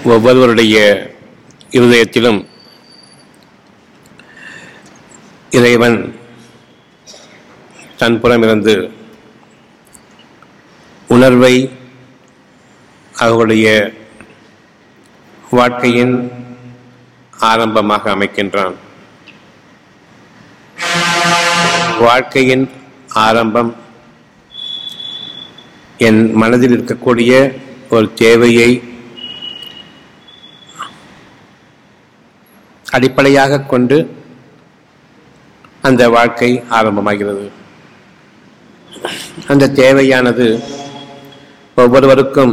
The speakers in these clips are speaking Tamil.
ஒவ்வொருவருடைய இருதயத்திலும் இறைவன் தன் புறமிருந்து உணர்வை அவர்களுடைய வாழ்க்கையின் ஆரம்பமாக அமைக்கின்றான் வாழ்க்கையின் ஆரம்பம் என் மனதில் இருக்கக்கூடிய ஒரு தேவையை அடிப்படையாக கொண்டு அந்த வாழ்க்கை ஆரம்பமாகிறது அந்த தேவையானது ஒவ்வொருவருக்கும்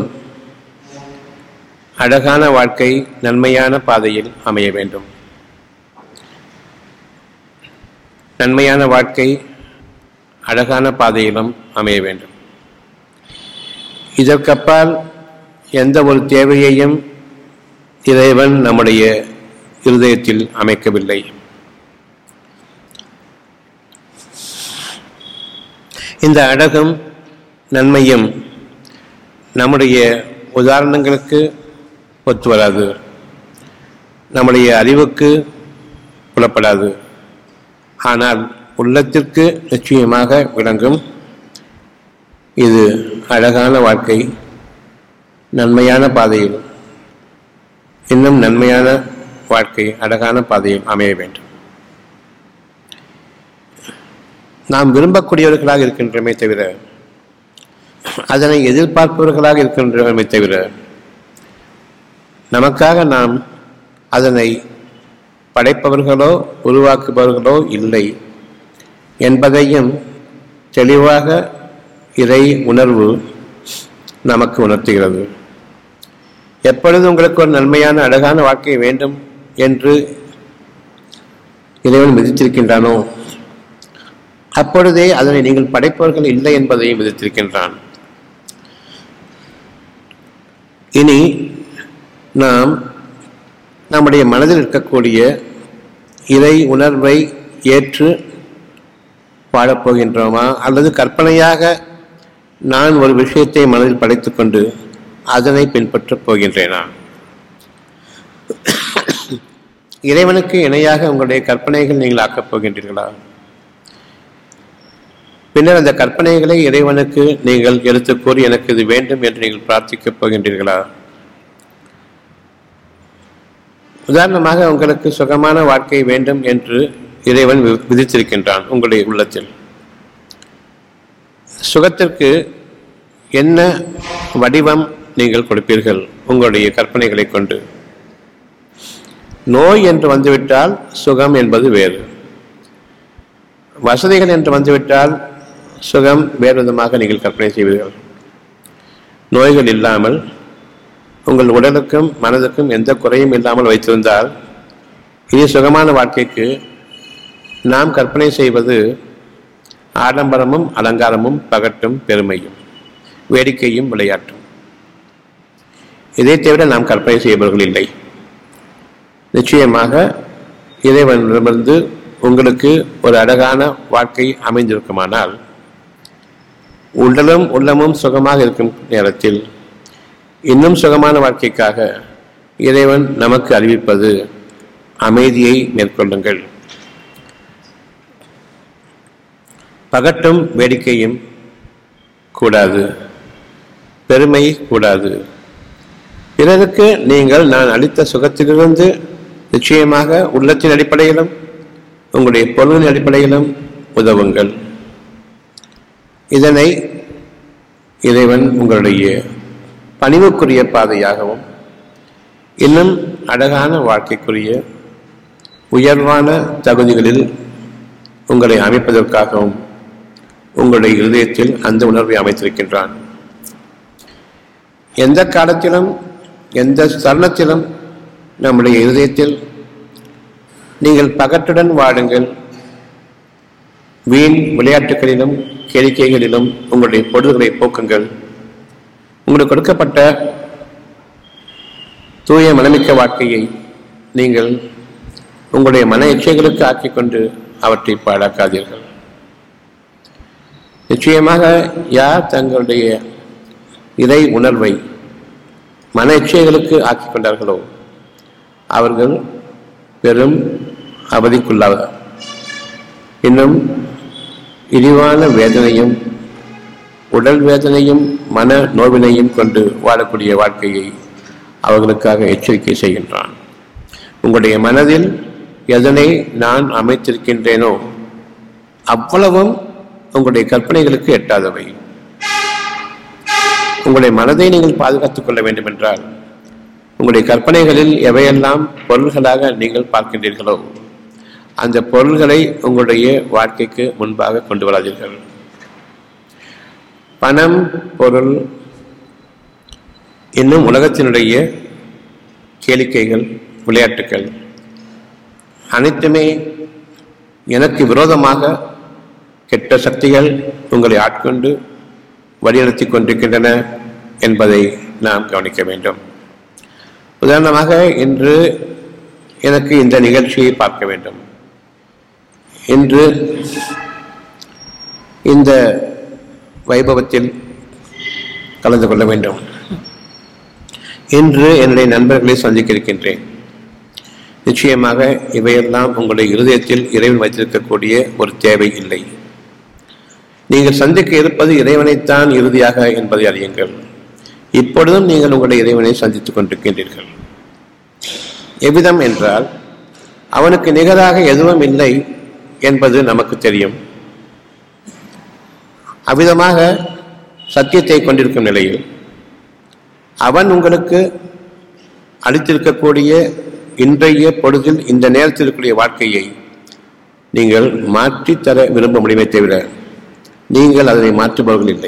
அழகான வாழ்க்கை நன்மையான பாதையில் அமைய வேண்டும் நன்மையான வாழ்க்கை அழகான பாதையிலும் அமைய வேண்டும் இதற்கப்பால் எந்த ஒரு தேவையையும் இறைவன் நம்முடைய இருதயத்தில் அமைக்கவில்லை இந்த அழகும் நன்மையும் நம்முடைய உதாரணங்களுக்கு ஒத்து வராது நம்முடைய அறிவுக்கு புலப்படாது ஆனால் உள்ளத்திற்கு நிச்சயமாக விளங்கும் இது அழகான வாழ்க்கை நன்மையான பாதையில் இன்னும் நன்மையான வாழ்க்கை அழகான பாதையில் அமைய வேண்டும் நாம் விரும்பக்கூடியவர்களாக இருக்கின்றமே தவிர அதனை எதிர்பார்ப்பவர்களாக இருக்கின்றமே தவிர நமக்காக நாம் அதனை படைப்பவர்களோ உருவாக்குபவர்களோ இல்லை என்பதையும் தெளிவாக இறை உணர்வு நமக்கு உணர்த்துகிறது எப்பொழுது உங்களுக்கு ஒரு நன்மையான அழகான வாழ்க்கை வேண்டும் என்று இறைவன் விதித்திருக்கின்றானோ அப்பொழுதே அதனை நீங்கள் படைப்பவர்கள் இல்லை என்பதையும் விதித்திருக்கின்றான் இனி நாம் நம்முடைய மனதில் இருக்கக்கூடிய இறை உணர்வை ஏற்று வாழப்போகின்றோமா அல்லது கற்பனையாக நான் ஒரு விஷயத்தை மனதில் படைத்துக்கொண்டு அதனை பின்பற்றப் போகின்றேனா இறைவனுக்கு இணையாக உங்களுடைய கற்பனைகள் நீங்கள் ஆக்கப் போகின்றீர்களா பின்னர் அந்த கற்பனைகளை இறைவனுக்கு நீங்கள் எடுத்து கூறி எனக்கு இது வேண்டும் என்று நீங்கள் பிரார்த்திக்கப் போகின்றீர்களா உதாரணமாக உங்களுக்கு சுகமான வாழ்க்கை வேண்டும் என்று இறைவன் வி- விதித்திருக்கின்றான் உங்களுடைய உள்ளத்தில் சுகத்திற்கு என்ன வடிவம் நீங்கள் கொடுப்பீர்கள் உங்களுடைய கற்பனைகளை கொண்டு நோய் என்று வந்துவிட்டால் சுகம் என்பது வேறு வசதிகள் என்று வந்துவிட்டால் சுகம் வேறு விதமாக நீங்கள் கற்பனை செய்வீர்கள் நோய்கள் இல்லாமல் உங்கள் உடலுக்கும் மனதுக்கும் எந்த குறையும் இல்லாமல் வைத்திருந்தால் இனி சுகமான வாழ்க்கைக்கு நாம் கற்பனை செய்வது ஆடம்பரமும் அலங்காரமும் பகட்டும் பெருமையும் வேடிக்கையும் விளையாட்டும் இதை தவிர நாம் கற்பனை செய்பவர்கள் இல்லை நிச்சயமாக இறைவனிடமிருந்து உங்களுக்கு ஒரு அழகான வாழ்க்கை அமைந்திருக்குமானால் உடலும் உள்ளமும் சுகமாக இருக்கும் நேரத்தில் இன்னும் சுகமான வாழ்க்கைக்காக இறைவன் நமக்கு அறிவிப்பது அமைதியை மேற்கொள்ளுங்கள் பகட்டும் வேடிக்கையும் கூடாது பெருமை கூடாது பிறருக்கு நீங்கள் நான் அளித்த சுகத்திலிருந்து நிச்சயமாக உள்ளத்தின் அடிப்படையிலும் உங்களுடைய பொருளின் அடிப்படையிலும் உதவுங்கள் இதனை இறைவன் உங்களுடைய பணிவுக்குரிய பாதையாகவும் இன்னும் அழகான வாழ்க்கைக்குரிய உயர்வான தகுதிகளில் உங்களை அமைப்பதற்காகவும் உங்களுடைய இருதயத்தில் அந்த உணர்வை அமைத்திருக்கின்றான் எந்த காலத்திலும் எந்த தருணத்திலும் நம்முடைய இருதயத்தில் நீங்கள் பகட்டுடன் வாழுங்கள் வீண் விளையாட்டுகளிலும் கேளிக்கைகளிலும் உங்களுடைய பொழுதுகளை போக்குங்கள் உங்களுக்கு கொடுக்கப்பட்ட தூய மனமிக்க வாழ்க்கையை நீங்கள் உங்களுடைய மன இச்சைகளுக்கு ஆக்கிக்கொண்டு அவற்றை பாழாக்காதீர்கள் நிச்சயமாக யார் தங்களுடைய இறை உணர்வை மன இச்சைகளுக்கு ஆக்கிக் கொண்டார்களோ அவர்கள் பெரும் அவதிக்குள்ளாக இன்னும் இழிவான வேதனையும் உடல் வேதனையும் மன நோவினையும் கொண்டு வாழக்கூடிய வாழ்க்கையை அவர்களுக்காக எச்சரிக்கை செய்கின்றான் உங்களுடைய மனதில் எதனை நான் அமைத்திருக்கின்றேனோ அவ்வளவும் உங்களுடைய கற்பனைகளுக்கு எட்டாதவை உங்களுடைய மனதை நீங்கள் பாதுகாத்துக் கொள்ள வேண்டும் என்றால் உங்களுடைய கற்பனைகளில் எவையெல்லாம் பொருள்களாக நீங்கள் பார்க்கின்றீர்களோ அந்த பொருள்களை உங்களுடைய வாழ்க்கைக்கு முன்பாக கொண்டு வராதீர்கள் பணம் பொருள் இன்னும் உலகத்தினுடைய கேளிக்கைகள் விளையாட்டுக்கள் அனைத்துமே எனக்கு விரோதமாக கெட்ட சக்திகள் உங்களை ஆட்கொண்டு வழிநடத்தி கொண்டிருக்கின்றன என்பதை நாம் கவனிக்க வேண்டும் உதாரணமாக இன்று எனக்கு இந்த நிகழ்ச்சியை பார்க்க வேண்டும் இன்று இந்த வைபவத்தில் கலந்து கொள்ள வேண்டும் இன்று என்னுடைய நண்பர்களை சந்திக்க இருக்கின்றேன் நிச்சயமாக இவையெல்லாம் உங்களுடைய இருதயத்தில் இறைவன் வைத்திருக்கக்கூடிய ஒரு தேவை இல்லை நீங்கள் சந்திக்க இருப்பது இறைவனைத்தான் இறுதியாக என்பதை அறியுங்கள் இப்பொழுதும் நீங்கள் உங்களுடைய இறைவனை சந்தித்துக் கொண்டிருக்கின்றீர்கள் எவ்விதம் என்றால் அவனுக்கு நிகராக எதுவும் இல்லை என்பது நமக்கு தெரியும் அவ்விதமாக சத்தியத்தை கொண்டிருக்கும் நிலையில் அவன் உங்களுக்கு அளித்திருக்கக்கூடிய இன்றைய பொழுதில் இந்த நேரத்தில் இருக்கக்கூடிய வாழ்க்கையை நீங்கள் மாற்றித்தர விரும்ப முடியுமே தவிர நீங்கள் அதனை மாற்றுபவர்கள் இல்லை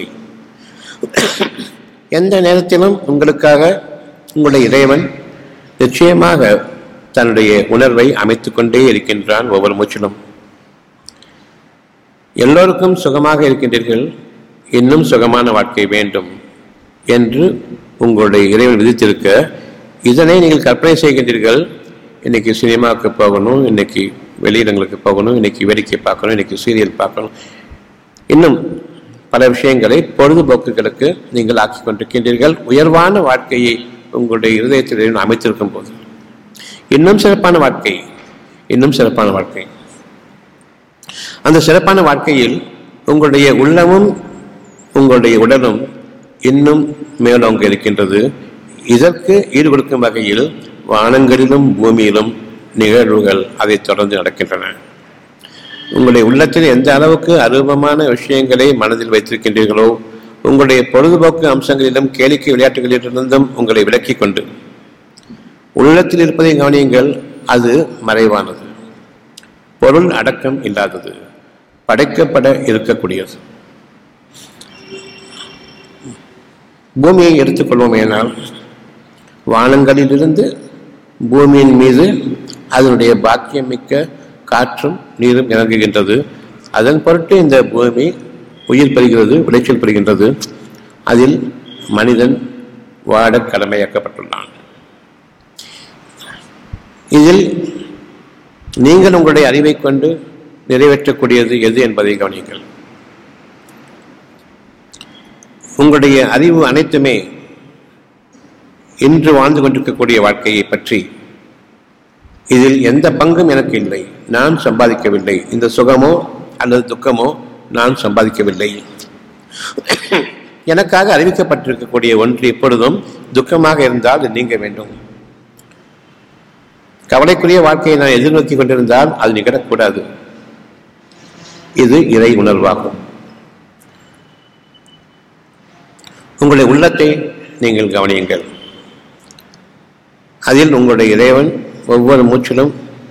எந்த நேரத்திலும் உங்களுக்காக உங்களுடைய இறைவன் நிச்சயமாக தன்னுடைய உணர்வை அமைத்துக் கொண்டே இருக்கின்றான் ஒவ்வொரு மூச்சிலும் எல்லோருக்கும் சுகமாக இருக்கின்றீர்கள் இன்னும் சுகமான வாழ்க்கை வேண்டும் என்று உங்களுடைய இறைவன் விதித்திருக்க இதனை நீங்கள் கற்பனை செய்கின்றீர்கள் இன்னைக்கு சினிமாவுக்கு போகணும் இன்னைக்கு வெளியிடங்களுக்கு போகணும் இன்னைக்கு வேடிக்கை பார்க்கணும் இன்னைக்கு சீரியல் பார்க்கணும் இன்னும் பல விஷயங்களை பொழுதுபோக்குகளுக்கு நீங்கள் ஆக்கிக் கொண்டிருக்கின்றீர்கள் உயர்வான வாழ்க்கையை உங்களுடைய இருதயத்தில் இறைவன் அமைத்திருக்கும் போது இன்னும் சிறப்பான வாழ்க்கை இன்னும் சிறப்பான வாழ்க்கை அந்த சிறப்பான வாழ்க்கையில் உங்களுடைய உள்ளமும் உங்களுடைய உடலும் இன்னும் மேலோங்க இருக்கின்றது இதற்கு ஈடுகொடுக்கும் வகையில் வானங்களிலும் பூமியிலும் நிகழ்வுகள் அதை தொடர்ந்து நடக்கின்றன உங்களுடைய உள்ளத்தில் எந்த அளவுக்கு அருவமான விஷயங்களை மனதில் வைத்திருக்கின்றீர்களோ உங்களுடைய பொழுதுபோக்கு அம்சங்களிலும் கேளிக்கை விளையாட்டுகளிலிருந்தும் உங்களை விலக்கிக் கொண்டு உள்ளத்தில் இருப்பதை கவனியுங்கள் அது மறைவானது பொருள் அடக்கம் இல்லாதது படைக்கப்பட இருக்கக்கூடியது பூமியை எடுத்துக்கொள்வோமேனால் வானங்களிலிருந்து பூமியின் மீது அதனுடைய பாக்கியமிக்க காற்றும் நீரும் இறங்குகின்றது அதன் பொருட்டு இந்த பூமி உயிர் பெறுகிறது விளைச்சல் பெறுகின்றது அதில் மனிதன் வாட கடமையாக்கப்பட்டுள்ளான் இதில் நீங்கள் உங்களுடைய அறிவை கொண்டு நிறைவேற்றக்கூடியது எது என்பதை கவனியுங்கள் உங்களுடைய அறிவு அனைத்துமே இன்று வாழ்ந்து கொண்டிருக்கக்கூடிய வாழ்க்கையை பற்றி இதில் எந்த பங்கும் எனக்கு இல்லை நான் சம்பாதிக்கவில்லை இந்த சுகமோ அல்லது துக்கமோ நான் சம்பாதிக்கவில்லை எனக்காக அறிவிக்கப்பட்டிருக்கக்கூடிய ஒன்று எப்பொழுதும் துக்கமாக இருந்தால் அது நீங்க வேண்டும் கவலைக்குரிய வாழ்க்கையை நான் எதிர்நோக்கி கொண்டிருந்தால் அது நிகழக்கூடாது இது இறை உணர்வாகும் உங்களுடைய உள்ளத்தை நீங்கள் கவனியுங்கள் அதில் உங்களுடைய இறைவன் ஒவ்வொரு மூச்சிலும்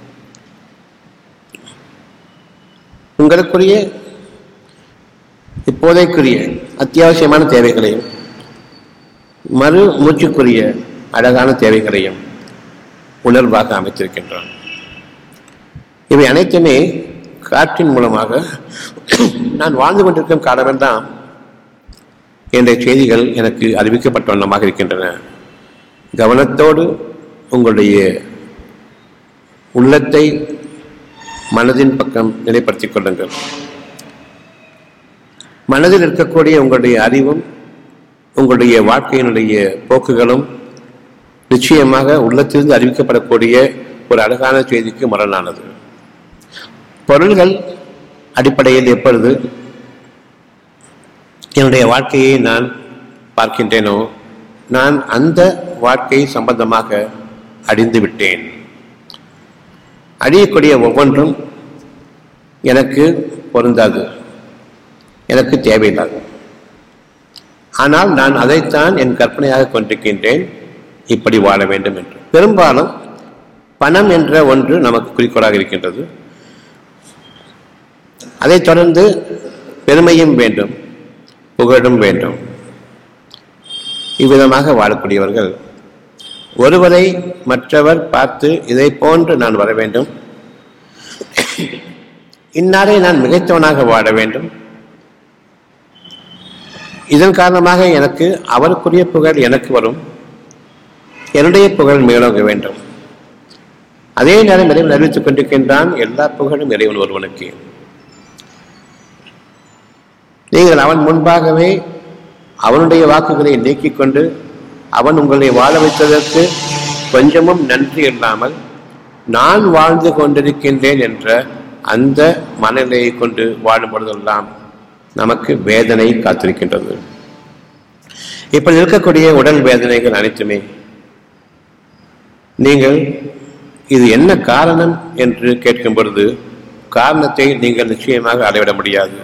உங்களுக்குரிய இப்போதைக்குரிய அத்தியாவசியமான தேவைகளையும் மறு மூச்சுக்குரிய அழகான தேவைகளையும் உணர்வாக அமைத்திருக்கின்றான் இவை அனைத்துமே காற்றின் மூலமாக நான் வாழ்ந்து கொண்டிருக்கும் காலமெல்லாம் என்ற செய்திகள் எனக்கு அறிவிக்கப்பட்ட வண்ணமாக இருக்கின்றன கவனத்தோடு உங்களுடைய உள்ளத்தை மனதின் பக்கம் நிலைப்படுத்திக் கொள்ளுங்கள் மனதில் இருக்கக்கூடிய உங்களுடைய அறிவும் உங்களுடைய வாழ்க்கையினுடைய போக்குகளும் நிச்சயமாக உள்ளத்திலிருந்து அறிவிக்கப்படக்கூடிய ஒரு அழகான செய்திக்கு முரணானது பொருள்கள் அடிப்படையில் எப்பொழுது என்னுடைய வாழ்க்கையை நான் பார்க்கின்றேனோ நான் அந்த வாழ்க்கை சம்பந்தமாக அடிந்து விட்டேன் அழியக்கூடிய ஒவ்வொன்றும் எனக்கு பொருந்தாது எனக்கு தேவையில்லாது ஆனால் நான் அதைத்தான் என் கற்பனையாக கொண்டிருக்கின்றேன் இப்படி வாழ வேண்டும் என்று பெரும்பாலும் பணம் என்ற ஒன்று நமக்கு குறிக்கோளாக இருக்கின்றது அதைத் தொடர்ந்து பெருமையும் வேண்டும் புகழும் வேண்டும் இவ்விதமாக வாழக்கூடியவர்கள் ஒருவரை மற்றவர் பார்த்து இதை போன்று நான் வர வேண்டும் இந்நாளை நான் மிகைத்தவனாக வாழ வேண்டும் இதன் காரணமாக எனக்கு அவருக்குரிய புகழ் எனக்கு வரும் என்னுடைய புகழ் மேலோங்க வேண்டும் அதே நேரம் இறைவன் அறிவித்துக் கொண்டிருக்கின்றான் எல்லா புகழும் இறைவன் ஒருவனுக்கு நீங்கள் அவன் முன்பாகவே அவனுடைய வாக்குகளை நீக்கிக் கொண்டு அவன் உங்களை வாழ வைத்ததற்கு கொஞ்சமும் நன்றி இல்லாமல் நான் வாழ்ந்து கொண்டிருக்கின்றேன் என்ற அந்த மனநிலையை கொண்டு வாழும் பொழுதெல்லாம் நமக்கு வேதனை காத்திருக்கின்றது இப்படி இருக்கக்கூடிய உடல் வேதனைகள் அனைத்துமே நீங்கள் இது என்ன காரணம் என்று கேட்கும் பொழுது காரணத்தை நீங்கள் நிச்சயமாக அளவிட முடியாது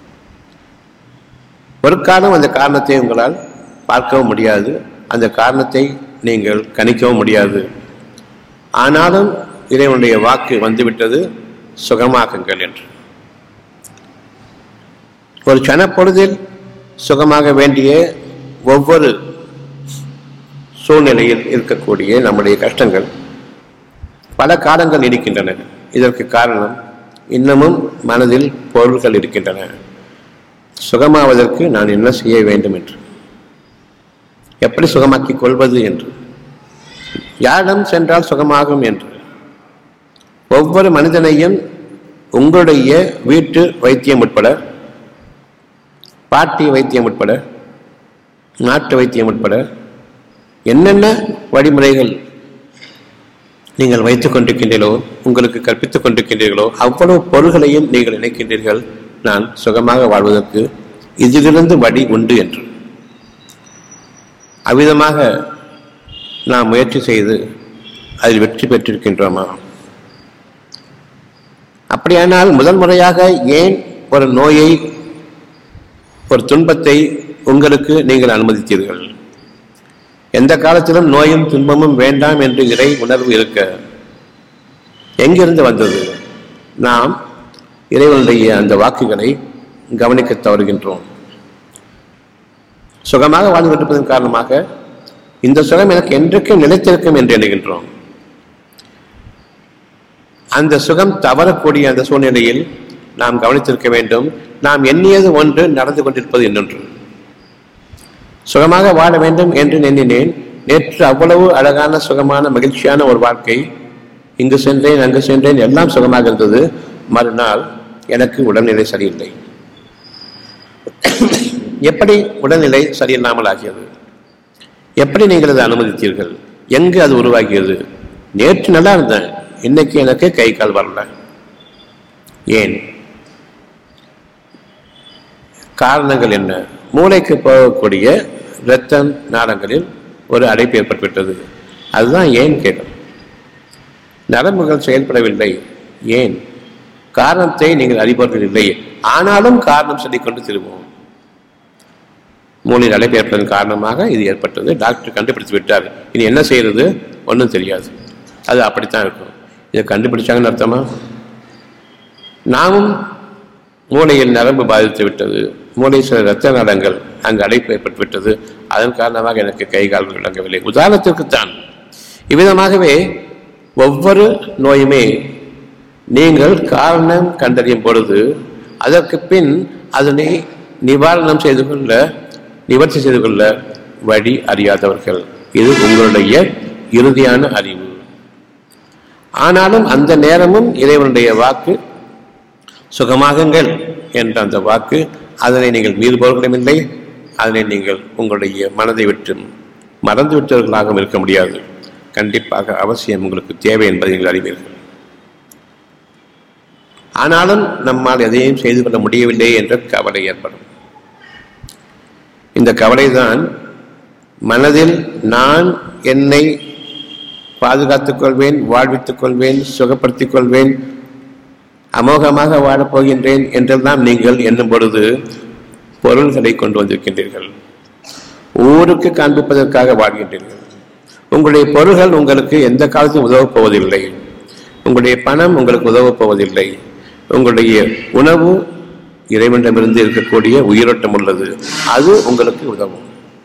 ஒரு காலம் அந்த காரணத்தை உங்களால் பார்க்கவும் முடியாது அந்த காரணத்தை நீங்கள் கணிக்கவும் முடியாது ஆனாலும் இறைவனுடைய வாக்கு வந்துவிட்டது சுகமாக்குங்கள் என்று ஒரு சனப்பொழுதில் சுகமாக வேண்டிய ஒவ்வொரு சூழ்நிலையில் இருக்கக்கூடிய நம்முடைய கஷ்டங்கள் பல காலங்கள் இருக்கின்றன இதற்கு காரணம் இன்னமும் மனதில் பொருள்கள் இருக்கின்றன சுகமாவதற்கு நான் என்ன செய்ய வேண்டும் என்று எப்படி சுகமாக்கிக் கொள்வது என்று யாரிடம் சென்றால் சுகமாகும் என்று ஒவ்வொரு மனிதனையும் உங்களுடைய வீட்டு வைத்தியம் உட்பட பாட்டி வைத்தியம் உட்பட நாட்டு வைத்தியம் உட்பட என்னென்ன வழிமுறைகள் நீங்கள் வைத்துக் கொண்டிருக்கின்றீர்களோ உங்களுக்கு கற்பித்துக் கொண்டிருக்கின்றீர்களோ அவ்வளவு பொருள்களையும் நீங்கள் நினைக்கின்றீர்கள் நான் சுகமாக வாழ்வதற்கு இதிலிருந்து வழி உண்டு என்று அவ்விதமாக நாம் முயற்சி செய்து அதில் வெற்றி பெற்றிருக்கின்றோமா அப்படியானால் முதல் முறையாக ஏன் ஒரு நோயை ஒரு துன்பத்தை உங்களுக்கு நீங்கள் அனுமதித்தீர்கள் எந்த காலத்திலும் நோயும் துன்பமும் வேண்டாம் என்று இறை உணர்வு இருக்க எங்கிருந்து வந்தது நாம் இறைவனுடைய அந்த வாக்குகளை கவனிக்க தவறுகின்றோம் சுகமாக வாழ்ந்து கொண்டிருப்பதன் காரணமாக இந்த சுகம் எனக்கு என்றைக்கும் நிலைத்திருக்கும் என்று எண்ணுகின்றோம் அந்த சுகம் தவறக்கூடிய அந்த சூழ்நிலையில் நாம் கவனித்திருக்க வேண்டும் நாம் எண்ணியது ஒன்று நடந்து கொண்டிருப்பது இன்னொன்று சுகமாக வாழ வேண்டும் என்று எண்ணினேன் நேற்று அவ்வளவு அழகான சுகமான மகிழ்ச்சியான ஒரு வாழ்க்கை இங்கு சென்றேன் அங்கு சென்றேன் எல்லாம் சுகமாக இருந்தது மறுநாள் எனக்கு உடல்நிலை சரியில்லை எப்படி உடல்நிலை சரியில்லாமல் ஆகியது எப்படி நீங்கள் அதை அனுமதித்தீர்கள் எங்கு அது உருவாகியது நேற்று நல்லா இருந்தேன் இன்னைக்கு எனக்கு கை கால் வரல ஏன் காரணங்கள் என்ன மூளைக்கு போகக்கூடிய இரத்த நாளங்களில் ஒரு அடைப்பு ஏற்பட்டுவிட்டது அதுதான் ஏன் கேட்கும் நரம்புகள் செயல்படவில்லை ஏன் காரணத்தை நீங்கள் அறிபவர்கள் இல்லை ஆனாலும் காரணம் சொல்லிக்கொண்டு திரும்புவோம் மூளையில் அடைப்பு ஏற்பதன் காரணமாக இது ஏற்பட்டது டாக்டர் கண்டுபிடித்து விட்டார் இனி என்ன செய்யறது ஒன்றும் தெரியாது அது அப்படித்தான் இருக்கும் இதை கண்டுபிடிச்சாங்கன்னு அர்த்தமா நாமும் மூளையில் நரம்பு பாதித்து விட்டது மூளை சில இரத்த நாளங்கள் அங்கு அடைப்பு ஏற்பட்டு விட்டது அதன் காரணமாக எனக்கு கை கால்கள் விளங்கவில்லை உதாரணத்திற்குத்தான் இவ்விதமாகவே ஒவ்வொரு நோயுமே நீங்கள் காரணம் கண்டறியும் பொழுது அதற்கு பின் அதனை நிவாரணம் செய்து கொள்ள நிவர்த்தி செய்து கொள்ள வழி அறியாதவர்கள் இது உங்களுடைய இறுதியான அறிவு ஆனாலும் அந்த நேரமும் இறைவனுடைய வாக்கு சுகமாகுங்கள் என்ற அந்த வாக்கு அதனை நீங்கள் மீறுபவர்களும் இல்லை அதனை நீங்கள் உங்களுடைய மனதை விட்டு மறந்துவிட்டவர்களாகவும் இருக்க முடியாது கண்டிப்பாக அவசியம் உங்களுக்கு தேவை என்பதை நீங்கள் அறிவீர்கள் ஆனாலும் நம்மால் எதையும் செய்து கொள்ள முடியவில்லை என்ற கவலை ஏற்படும் இந்த கவலைதான் மனதில் நான் என்னை பாதுகாத்துக் கொள்வேன் வாழ்வித்துக் கொள்வேன் சுகப்படுத்திக் கொள்வேன் அமோகமாக வாழப் போகின்றேன் என்றெல்லாம் நீங்கள் எண்ணும் பொழுது பொருள்களை கொண்டு வந்திருக்கின்றீர்கள் ஊருக்கு காண்பிப்பதற்காக வாழ்கின்றீர்கள் உங்களுடைய பொருள்கள் உங்களுக்கு எந்த காலத்திலும் உதவப் போவதில்லை உங்களுடைய பணம் உங்களுக்கு உதவப் போவதில்லை உங்களுடைய உணவு இறைவனிடமிருந்து இருக்கக்கூடிய உயிரோட்டம் உள்ளது அது உங்களுக்கு உதவும்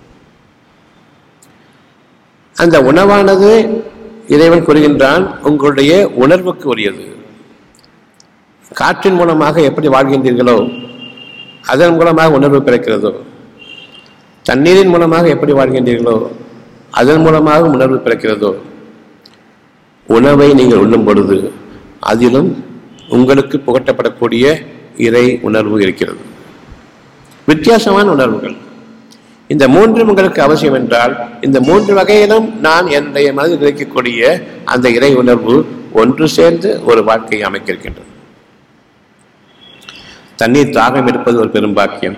அந்த உணவானது இறைவன் கூறுகின்றான் உங்களுடைய உணர்வுக்கு உரியது காற்றின் மூலமாக எப்படி வாழ்கின்றீர்களோ அதன் மூலமாக உணர்வு பிறக்கிறதோ தண்ணீரின் மூலமாக எப்படி வாழ்கின்றீர்களோ அதன் மூலமாக உணர்வு பிறக்கிறதோ உணவை நீங்கள் உண்ணும் பொழுது அதிலும் உங்களுக்கு புகட்டப்படக்கூடிய இறை உணர்வு இருக்கிறது வித்தியாசமான உணர்வுகள் இந்த மூன்றும் உங்களுக்கு அவசியம் என்றால் இந்த மூன்று வகையிலும் நான் என்னுடைய மனதில் இருக்கக்கூடிய அந்த இறை உணர்வு ஒன்று சேர்ந்து ஒரு வாழ்க்கையை அமைக்க இருக்கின்றது தண்ணீர் தாகம் இருப்பது ஒரு பெரும் பாக்கியம்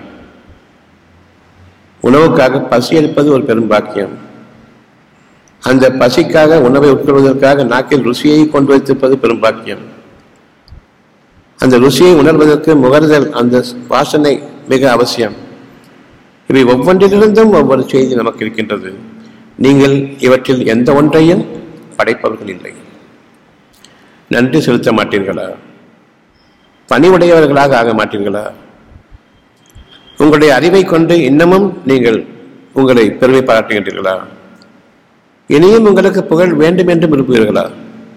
உணவுக்காக பசி எடுப்பது ஒரு பெரும் பாக்கியம் அந்த பசிக்காக உணவை உட்கொள்வதற்காக நாக்கில் ருசியை கொண்டு வைத்திருப்பது பெரும் பாக்கியம் அந்த ருசியை உணர்வதற்கு முகர்தல் அந்த வாசனை மிக அவசியம் இவை ஒவ்வொன்றிலிருந்தும் ஒவ்வொரு செய்தி நமக்கு இருக்கின்றது நீங்கள் இவற்றில் எந்த ஒன்றையும் படைப்பவர்கள் இல்லை நன்றி செலுத்த மாட்டீர்களா பணிவுடையவர்களாக ஆக மாட்டீர்களா உங்களுடைய அறிவை கொண்டு இன்னமும் நீங்கள் உங்களை பெருமை பாராட்டுகின்றீர்களா இனியும் உங்களுக்கு புகழ் வேண்டும் என்று விரும்புகிறீர்களா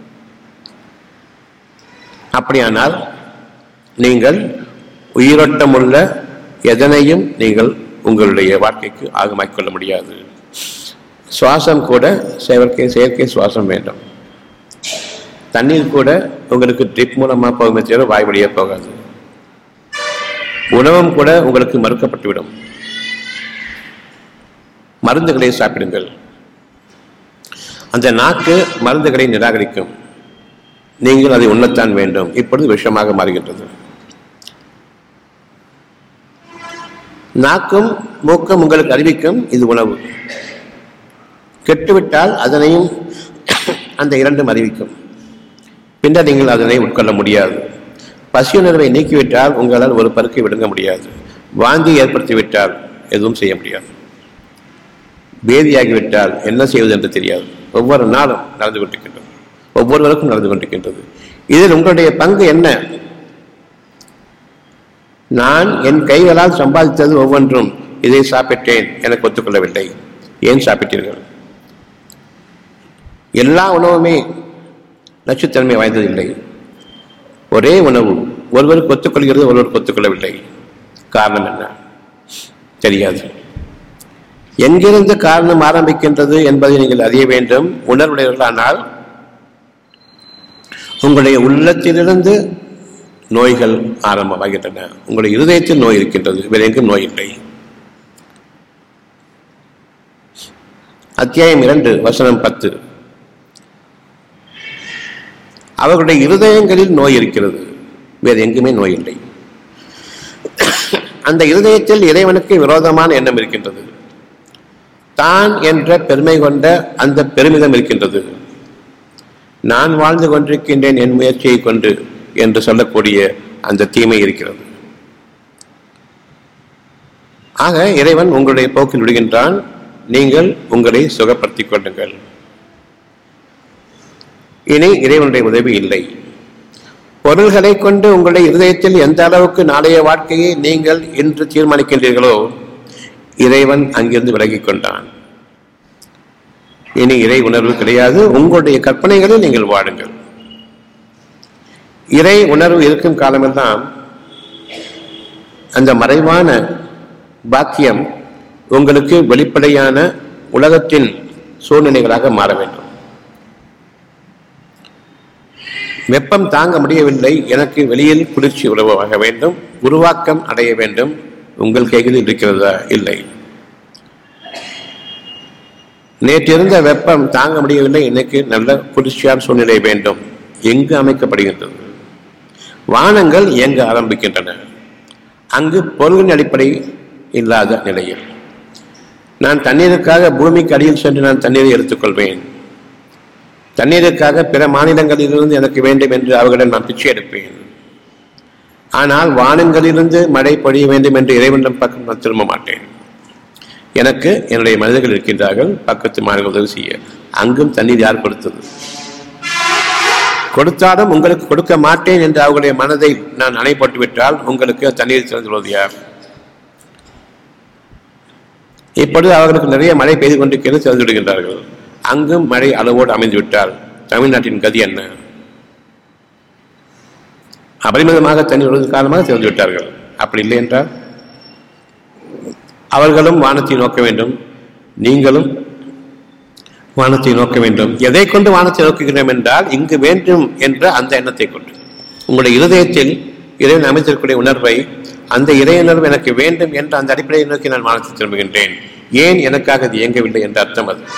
அப்படியானால் நீங்கள் உயிரோட்டமுள்ள எதனையும் நீங்கள் உங்களுடைய வாழ்க்கைக்கு ஆகமாக்கிக் கொள்ள முடியாது சுவாசம் கூட செயற்கை செயற்கை சுவாசம் வேண்டும் தண்ணீர் கூட உங்களுக்கு ட்ரிப் மூலமாக போகுமே தவிர வாய் வழியாக போகாது உணவும் கூட உங்களுக்கு மறுக்கப்பட்டுவிடும் மருந்துகளை சாப்பிடுங்கள் அந்த நாக்கு மருந்துகளை நிராகரிக்கும் நீங்கள் அதை உண்ணத்தான் வேண்டும் இப்பொழுது விஷமாக மாறுகின்றது நாக்கும் மூக்கும் உங்களுக்கு அறிவிக்கும் இது உணவு கெட்டுவிட்டால் அதனையும் அந்த இரண்டும் அறிவிக்கும் பின்னர் நீங்கள் அதனை உட்கொள்ள முடியாது பசியுணர்வை நீக்கிவிட்டால் உங்களால் ஒரு பருக்கை விடுங்க முடியாது வாந்தி ஏற்படுத்திவிட்டால் எதுவும் செய்ய முடியாது பேதியாகிவிட்டால் என்ன செய்வது என்று தெரியாது ஒவ்வொரு நாளும் நடந்து கொண்டிருக்கின்றது ஒவ்வொருவருக்கும் நடந்து கொண்டிருக்கின்றது இதில் உங்களுடைய பங்கு என்ன நான் என் கைகளால் சம்பாதித்தது ஒவ்வொன்றும் இதை சாப்பிட்டேன் எனக்கு ஒத்துக்கொள்ளவில்லை ஏன் சாப்பிட்டீர்கள் எல்லா உணவுமே நச்சுத்தன்மை வாய்ந்ததில்லை ஒரே உணவு ஒருவருக்கு ஒத்துக்கொள்கிறது ஒருவருக்கு ஒத்துக்கொள்ளவில்லை காரணம் என்ன தெரியாது எங்கிருந்து காரணம் ஆரம்பிக்கின்றது என்பதை நீங்கள் அறிய வேண்டும் உணர்வுடையவர்களானால் உங்களுடைய உள்ளத்திலிருந்து நோய்கள் ஆரம்பமாகின்றன உங்களுடைய இருதயத்தில் நோய் இருக்கின்றது வேற எங்கும் நோய் இல்லை அத்தியாயம் இரண்டு வசனம் பத்து அவர்களுடைய இருதயங்களில் நோய் இருக்கிறது வேறு எங்குமே நோய் இல்லை அந்த இருதயத்தில் இறைவனுக்கு விரோதமான எண்ணம் இருக்கின்றது தான் என்ற பெருமை கொண்ட அந்த பெருமிதம் இருக்கின்றது நான் வாழ்ந்து கொண்டிருக்கின்றேன் என் முயற்சியை கொண்டு என்று சொல்லக்கூடிய அந்த தீமை இருக்கிறது ஆக இறைவன் உங்களுடைய போக்கில் விடுகின்றான் நீங்கள் உங்களை சுகப்படுத்திக் கொள்ளுங்கள் இனி இறைவனுடைய உதவி இல்லை பொருள்களை கொண்டு உங்களுடைய இருதயத்தில் எந்த அளவுக்கு நாளைய வாழ்க்கையை நீங்கள் இன்று தீர்மானிக்கின்றீர்களோ இறைவன் அங்கிருந்து விலகிக் கொண்டான் இனி இறை உணர்வு கிடையாது உங்களுடைய கற்பனைகளில் நீங்கள் வாடுங்கள் இறை உணர்வு இருக்கும் காலமெல்லாம் அந்த மறைவான பாக்கியம் உங்களுக்கு வெளிப்படையான உலகத்தின் சூழ்நிலைகளாக மாற வேண்டும் வெப்பம் தாங்க முடியவில்லை எனக்கு வெளியில் குளிர்ச்சி உருவாக வேண்டும் உருவாக்கம் அடைய வேண்டும் உங்கள் கைகளில் இருக்கிறதா இல்லை நேற்று இருந்த வெப்பம் தாங்க முடியவில்லை இன்னைக்கு நல்ல குளிர்ச்சியான சூழ்நிலை வேண்டும் எங்கு அமைக்கப்படுகின்றது வானங்கள் இயங்க ஆரம்பிக்கின்றன அங்கு பொருளின் அடிப்படை இல்லாத நிலையில் நான் தண்ணீருக்காக பூமிக்கு அடியில் சென்று நான் தண்ணீரை எடுத்துக்கொள்வேன் தண்ணீருக்காக பிற மாநிலங்களிலிருந்து எனக்கு வேண்டும் என்று அவர்களிடம் நான் பிச்சை எடுப்பேன் ஆனால் வானங்களிலிருந்து மழை பொழிய வேண்டும் என்று இறைவனிடம் பக்கம் நான் திரும்ப மாட்டேன் எனக்கு என்னுடைய மனிதர்கள் இருக்கின்றார்கள் பக்கத்து மாநில உதவி செய்ய அங்கும் தண்ணீர் யார் கொடுத்தது கொடுத்தாலும் உங்களுக்கு கொடுக்க மாட்டேன் என்று அவர்களுடைய மனதை நான் அணை போட்டு விட்டால் உங்களுக்கு தண்ணீர் திறந்துள்ளது யார் இப்பொழுது அவர்களுக்கு நிறைய மழை பெய்து கொண்டிருக்கிறது திறந்து விடுகின்றார்கள் அங்கும் மழை அளவோடு அமைந்து விட்டால் தமிழ்நாட்டின் கதி என்ன அபரிமிதமாக தண்ணீர் வருவது காரணமாக திறந்து விட்டார்கள் அப்படி இல்லை என்றால் அவர்களும் வானத்தை நோக்க வேண்டும் நீங்களும் வானத்தை நோக்க வேண்டும் எதை கொண்டு வானத்தை நோக்குகிறோம் என்றால் இங்கு வேண்டும் என்ற அந்த எண்ணத்தை கொண்டு உங்களுடைய இருதயத்தில் இறைவன் அமைத்திருக்கக்கூடிய உணர்வை அந்த இறை உணர்வு எனக்கு வேண்டும் என்ற அந்த அடிப்படையை நோக்கி நான் வானத்தை திரும்புகின்றேன் ஏன் எனக்காக அது இயங்கவில்லை என்ற அர்த்தம் அது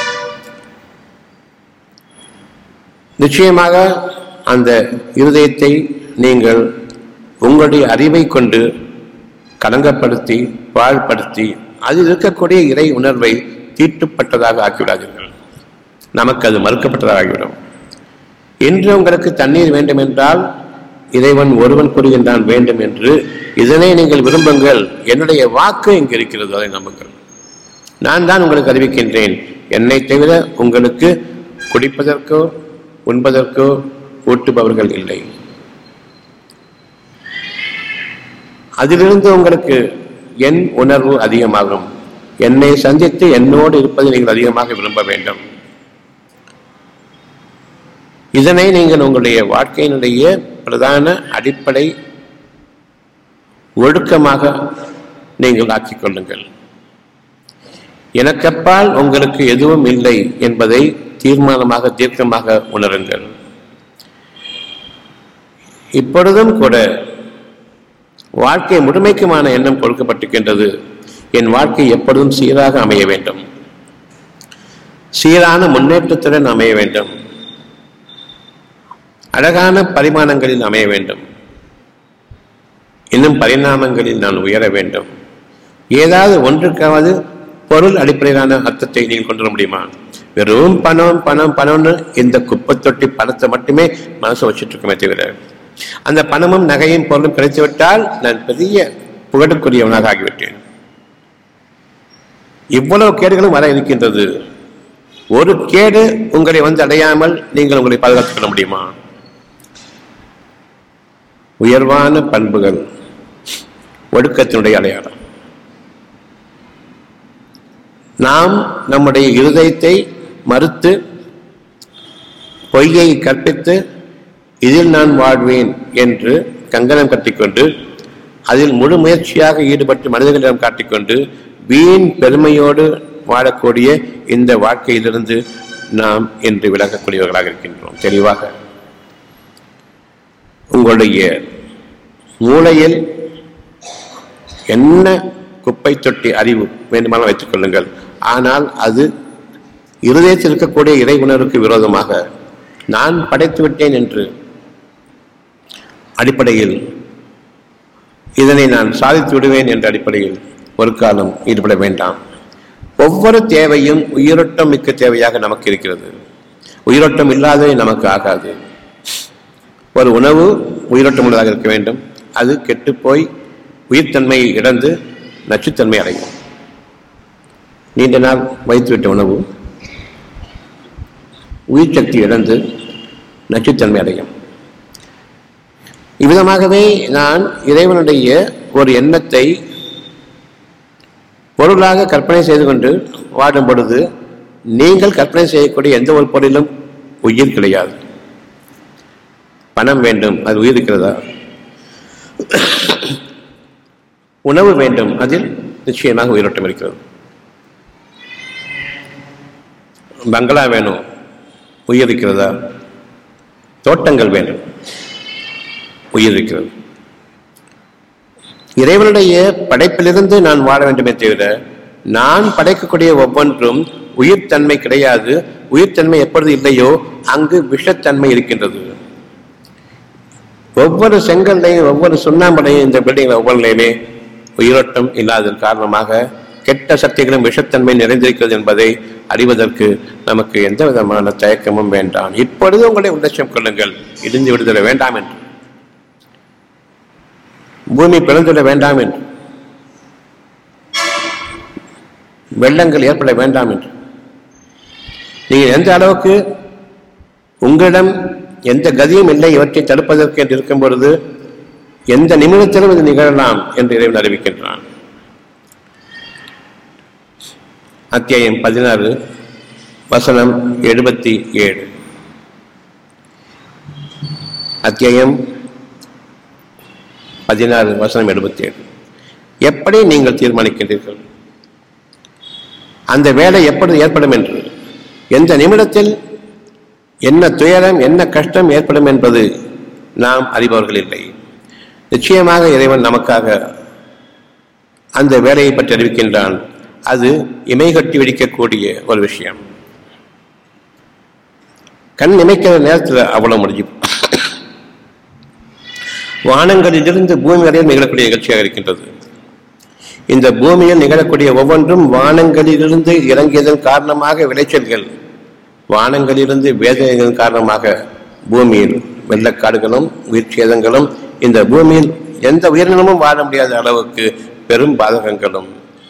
நிச்சயமாக அந்த இருதயத்தை நீங்கள் உங்களுடைய அறிவை கொண்டு களங்கப்படுத்தி பாழ்படுத்தி அதில் இருக்கக்கூடிய இறை உணர்வை தீட்டுப்பட்டதாக ஆக்கிவிடாதீர்கள் நமக்கு அது மறுக்கப்பட்டதாக ஆகிவிடும் இன்று உங்களுக்கு தண்ணீர் வேண்டும் என்றால் இறைவன் ஒருவன் கூறுகின்றான் வேண்டும் என்று இதனை நீங்கள் விரும்புங்கள் என்னுடைய வாக்கு இங்கு இருக்கிறது அதை நம்புங்கள் நான் தான் உங்களுக்கு அறிவிக்கின்றேன் என்னை தவிர உங்களுக்கு குடிப்பதற்கோ உண்பதற்கோ ஊட்டுபவர்கள் இல்லை அதிலிருந்து உங்களுக்கு என் உணர்வு அதிகமாகும் என்னை சந்தித்து என்னோடு இருப்பதை நீங்கள் அதிகமாக விரும்ப வேண்டும் இதனை நீங்கள் உங்களுடைய வாழ்க்கையினுடைய பிரதான அடிப்படை ஒழுக்கமாக நீங்கள் ஆக்கிக் கொள்ளுங்கள் எனக்கப்பால் உங்களுக்கு எதுவும் இல்லை என்பதை தீர்மானமாக தீர்க்கமாக உணருங்கள் இப்பொழுதும் கூட வாழ்க்கை முழுமைக்குமான எண்ணம் கொடுக்கப்பட்டிருக்கின்றது என் வாழ்க்கை எப்பொழுதும் சீராக அமைய வேண்டும் சீரான முன்னேற்றத்துடன் அமைய வேண்டும் அழகான பரிமாணங்களில் அமைய வேண்டும் இன்னும் பரிணாமங்களில் நான் உயர வேண்டும் ஏதாவது ஒன்றுக்காவது பொருள் அடிப்படையிலான அர்த்தத்தை நீங்கள் கொண்டு வர முடியுமா வெறும் பணம் பணம் பணம்னு இந்த குப்பை தொட்டி பணத்தை மட்டுமே மனசு வச்சுட்டு இருக்கமே தவிர அந்த பணமும் நகையும் பொருளும் கிடைத்துவிட்டால் நான் பெரிய புகழுக்குரியவனாக ஆகிவிட்டேன் இவ்வளவு கேடுகளும் வர இருக்கின்றது ஒரு கேடு உங்களை வந்து அடையாமல் நீங்கள் உங்களை பாதுகாத்துக் கொள்ள முடியுமா உயர்வான பண்புகள் ஒடுக்கத்தினுடைய அடையாளம் நாம் நம்முடைய இருதயத்தை மறுத்து பொய்யை கற்பித்து இதில் நான் வாழ்வேன் என்று கங்கணம் கட்டிக்கொண்டு அதில் முழு முயற்சியாக ஈடுபட்டு மனிதர்களிடம் காட்டிக்கொண்டு வீண் பெருமையோடு வாழக்கூடிய இந்த வாழ்க்கையிலிருந்து நாம் இன்று விலகக்கூடியவர்களாக இருக்கின்றோம் தெளிவாக உங்களுடைய மூளையில் என்ன குப்பை தொட்டி அறிவு வேண்டுமானால் வைத்துக் கொள்ளுங்கள் ஆனால் அது இருதயத்தில் இருக்கக்கூடிய இறை உணர்வுக்கு விரோதமாக நான் படைத்து விட்டேன் என்று அடிப்படையில் இதனை நான் சாதித்து விடுவேன் என்ற அடிப்படையில் ஒரு காலம் ஈடுபட வேண்டாம் ஒவ்வொரு தேவையும் உயிரோட்டம் மிக்க தேவையாக நமக்கு இருக்கிறது உயிரோட்டம் இல்லாதவை நமக்கு ஆகாது ஒரு உணவு உயிரோட்டம் உள்ளதாக இருக்க வேண்டும் அது கெட்டுப்போய் உயிர்த்தன்மையை இழந்து நச்சுத்தன்மை அடையும் நீண்ட நாள் வைத்துவிட்ட உணவு உயிர் சக்தி இழந்து நச்சுத்தன்மை அடையும் இவ்விதமாகவே நான் இறைவனுடைய ஒரு எண்ணத்தை பொருளாக கற்பனை செய்து கொண்டு வாடும் பொழுது நீங்கள் கற்பனை செய்யக்கூடிய எந்த ஒரு பொருளிலும் உயிர் கிடையாது பணம் வேண்டும் அது உயிர் இருக்கிறதா உணவு வேண்டும் அதில் நிச்சயமாக உயிரோட்டம் இருக்கிறது பங்களா வேணும் உயிர் இருக்கிறதா தோட்டங்கள் வேண்டும் உயிர் இருக்கிறது இறைவனுடைய படைப்பிலிருந்து நான் வாழ வேண்டுமே தவிர நான் படைக்கக்கூடிய ஒவ்வொன்றும் உயிர்த்தன்மை கிடையாது உயிர்த்தன்மை எப்பொழுது இல்லையோ அங்கு விஷத்தன்மை இருக்கின்றது ஒவ்வொரு செங்கல்லையும் ஒவ்வொரு சுண்ணாம்பலையும் இந்த பில்டிங்ல ஒவ்வொன்றிலையுமே உயிரோட்டம் இல்லாததன் காரணமாக கெட்ட சக்திகளும் விஷத்தன்மை நிறைந்திருக்கிறது என்பதை அறிவதற்கு நமக்கு எந்த விதமான தயக்கமும் வேண்டாம் இப்பொழுது உங்களை உள்ளட்சம் கொள்ளுங்கள் இடிந்து விடுதலை வேண்டாம் என்று பூமி பிறந்துவிட வேண்டாம் என்று வெள்ளங்கள் ஏற்பட வேண்டாம் என்று நீங்கள் எந்த அளவுக்கு உங்களிடம் எந்த கதியும் இல்லை இவற்றை தடுப்பதற்கு என்று இருக்கும் பொழுது எந்த நிமிடத்திலும் இது நிகழலாம் என்று இறைவன் அறிவிக்கின்றான் அத்தியாயம் பதினாறு வசனம் எழுபத்தி ஏழு அத்தியாயம் பதினாறு வசனம் எழுபத்தி ஏழு எப்படி நீங்கள் தீர்மானிக்கின்றீர்கள் அந்த வேலை எப்பொழுது ஏற்படும் என்று எந்த நிமிடத்தில் என்ன துயரம் என்ன கஷ்டம் ஏற்படும் என்பது நாம் அறிபவர்கள் இல்லை நிச்சயமாக இறைவன் நமக்காக அந்த வேலையை பற்றி அறிவிக்கின்றான் அது இமைகட்டி வெடிக்கக்கூடிய ஒரு விஷயம் கண் இமைக்கிற நேரத்தில் அவ்வளவு முடிஞ்சு வானங்களிலிருந்து பூமி வரையில் நிகழக்கூடிய நிகழ்ச்சியாக இருக்கின்றது இந்த பூமியில் நிகழக்கூடிய ஒவ்வொன்றும் வானங்களிலிருந்து இறங்கியதன் காரணமாக விளைச்சல்கள் வானங்களிலிருந்து வேதனைகளின் காரணமாக பூமியில் வெள்ளக்காடுகளும் உயிர் சேதங்களும் இந்த பூமியில் எந்த உயிரினமும் வாழ முடியாத அளவுக்கு பெரும் பாதகங்களும்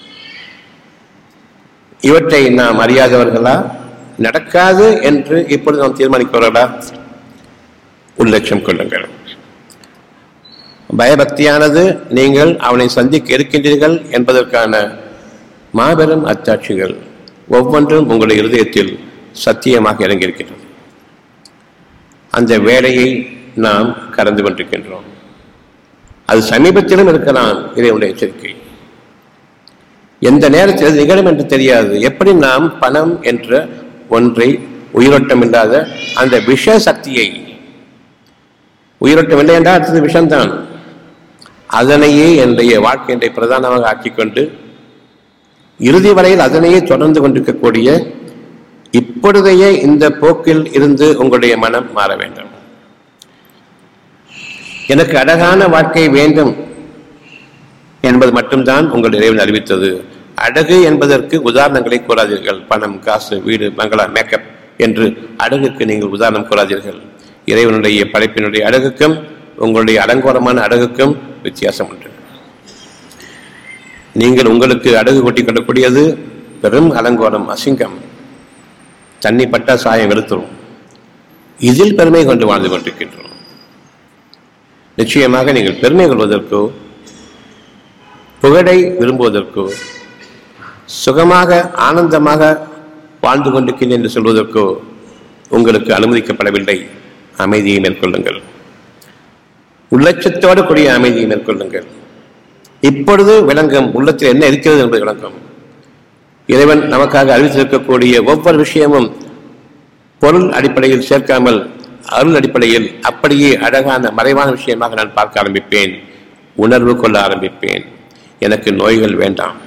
இவற்றை நாம் அறியாதவர்களா நடக்காது என்று இப்பொழுது நாம் தீர்மானிக்கிறவர்களா உள்ளட்சம் கொள்ளுங்கள் பயபக்தியானது நீங்கள் அவனை சந்திக்க இருக்கின்றீர்கள் என்பதற்கான மாபெரும் அத்தாட்சிகள் ஒவ்வொன்றும் உங்களுடைய இருதயத்தில் சத்தியமாக இறங்கியிருக்கின்றது அந்த வேலையை நாம் கடந்து கொண்டிருக்கின்றோம் அது சமீபத்திலும் இருக்கலாம் இதையுடைய எச்சரிக்கை எந்த நேரத்தில் அது நிகழும் என்று தெரியாது எப்படி நாம் பணம் என்ற ஒன்றை உயிரோட்டம் இல்லாத அந்த விஷ சக்தியை உயிரோட்டம் இல்லை என்றால் அடுத்தது விஷம்தான் அதனையே என்னுடைய வாழ்க்கையை பிரதானமாக ஆக்கிக்கொண்டு இறுதி வரையில் அதனையே தொடர்ந்து கொண்டிருக்கக்கூடிய இப்பொழுதைய இந்த போக்கில் இருந்து உங்களுடைய மனம் மாற வேண்டும் எனக்கு அழகான வாழ்க்கை வேண்டும் என்பது மட்டும்தான் உங்கள் இறைவன் அறிவித்தது அழகு என்பதற்கு உதாரணங்களை கூறாதீர்கள் பணம் காசு வீடு மங்களா மேக்கப் என்று அழகுக்கு நீங்கள் உதாரணம் கூறாதீர்கள் இறைவனுடைய படைப்பினுடைய அழகுக்கும் உங்களுடைய அலங்கோரமான அழகுக்கும் வித்தியாசம் உண்டு நீங்கள் உங்களுக்கு அழகு கொட்டி கொள்ளக்கூடியது பெரும் அலங்கோரம் அசிங்கம் தண்ணி பட்டா சாயம் வெளுத்துரும் இதில் பெருமை கொண்டு வாழ்ந்து கொண்டிருக்கின்றோம் நிச்சயமாக நீங்கள் பெருமை கொள்வதற்கோ புகழை விரும்புவதற்கோ சுகமாக ஆனந்தமாக வாழ்ந்து கொண்டிருக்கிறேன் என்று சொல்வதற்கோ உங்களுக்கு அனுமதிக்கப்படவில்லை அமைதியை மேற்கொள்ளுங்கள் உள்ளச்சத்தோடு கூடிய அமைதியை மேற்கொள்ளுங்கள் இப்பொழுது விளங்கும் உள்ளத்தில் என்ன இருக்கிறது என்பது விளங்கும் இறைவன் நமக்காக அறிவித்திருக்கக்கூடிய ஒவ்வொரு விஷயமும் பொருள் அடிப்படையில் சேர்க்காமல் அருள் அடிப்படையில் அப்படியே அழகான மறைவான விஷயமாக நான் பார்க்க ஆரம்பிப்பேன் உணர்வு கொள்ள ஆரம்பிப்பேன் எனக்கு நோய்கள் வேண்டாம்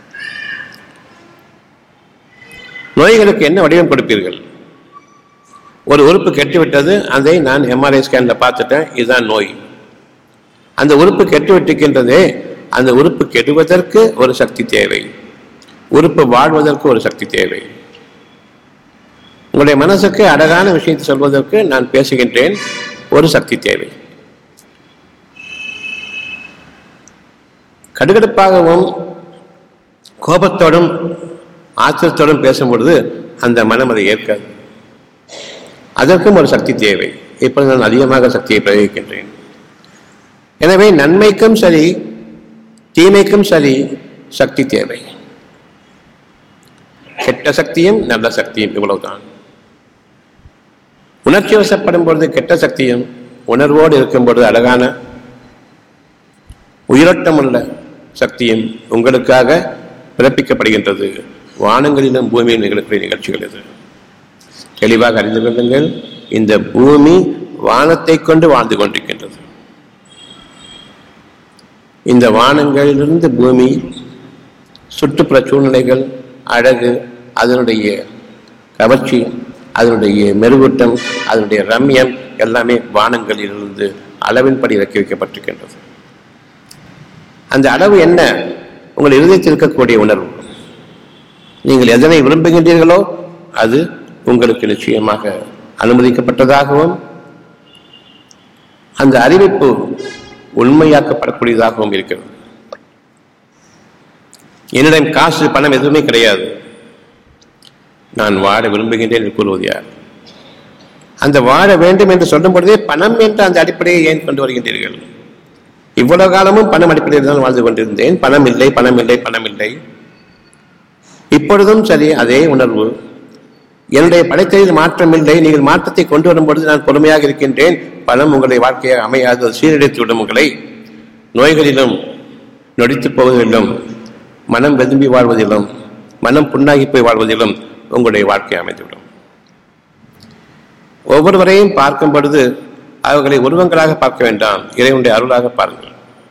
நோய்களுக்கு என்ன வடிவம் கொடுப்பீர்கள் ஒரு உறுப்பு கெட்டுவிட்டது அதை நான் எம்ஆர்ஐ ஸ்கேனில் பார்த்துட்டேன் இதுதான் நோய் அந்த உறுப்பு கெட்டுவிட்டிருக்கின்றதே அந்த உறுப்பு கெடுவதற்கு ஒரு சக்தி தேவை உறுப்பு வாழ்வதற்கு ஒரு சக்தி தேவை உங்களுடைய மனசுக்கு அழகான விஷயத்தை சொல்வதற்கு நான் பேசுகின்றேன் ஒரு சக்தி தேவை கடுகடுப்பாகவும் கோபத்தோடும் ஆத்திரத்தோடும் பேசும் பொழுது அந்த மனம் அதை ஏற்காது அதற்கும் ஒரு சக்தி தேவை இப்பொழுது நான் அதிகமாக சக்தியை பிரயோகிக்கின்றேன் எனவே நன்மைக்கும் சரி தீமைக்கும் சரி சக்தி தேவை கெட்ட சக்தியும் நல்ல சக்தியும் இவ்வளவுதான் உணர்ச்சி வசப்படும் பொழுது கெட்ட சக்தியும் உணர்வோடு இருக்கும் பொழுது அழகான உயிரோட்டம் உள்ள சக்தியும் உங்களுக்காக பிறப்பிக்கப்படுகின்றது வானங்களிலும் பூமியில் நிகழக்கூடிய நிகழ்ச்சிகள் இது தெளிவாக அறிந்து கொள்ளுங்கள் இந்த பூமி வானத்தை கொண்டு வாழ்ந்து கொண்டிருக்கின்றது இந்த வானங்களிலிருந்து பூமி சுற்றுப்புற சூழ்நிலைகள் அழகு அதனுடைய கவர்ச்சி அதனுடைய மெருகூட்டம் அதனுடைய ரம்யம் எல்லாமே வானங்களிலிருந்து அளவின்படி இறக்கி வைக்கப்பட்டிருக்கின்றது அந்த அளவு என்ன உங்கள் இருதயத்தில் இருக்கக்கூடிய உணர்வு நீங்கள் எதனை விரும்புகின்றீர்களோ அது உங்களுக்கு நிச்சயமாக அனுமதிக்கப்பட்டதாகவும் அந்த அறிவிப்பு உண்மையாக்கப்படக்கூடியதாகவும் இருக்கிறது என்னிடம் காசு பணம் எதுவுமே கிடையாது நான் வாழ விரும்புகின்றேன் என்று கூறுவது யார் அந்த வாழ வேண்டும் என்று சொல்லும் பொழுதே பணம் என்ற அந்த அடிப்படையை ஏன் கொண்டு வருகின்றீர்கள் இவ்வளவு காலமும் பணம் அடிப்படையில் தான் வாழ்ந்து கொண்டிருந்தேன் பணம் இல்லை பணம் இல்லை பணம் இல்லை இப்பொழுதும் சரி அதே உணர்வு என்னுடைய படைத்தலில் மாற்றம் இல்லை நீங்கள் மாற்றத்தை கொண்டு வரும்பொழுது நான் பொறுமையாக இருக்கின்றேன் பணம் உங்களுடைய வாழ்க்கையாக அமையாது அது சீரழித்து விடும் உங்களை நோய்களிலும் நொடித்து போவதிலும் மனம் வெதும்பி வாழ்வதிலும் மனம் புண்ணாகி போய் வாழ்வதிலும் உங்களுடைய வாழ்க்கை அமைந்துவிடும் ஒவ்வொருவரையும் பார்க்கும் பொழுது அவர்களை உருவங்களாக பார்க்க வேண்டாம் இறைவனுடைய அருளாக பாருங்கள்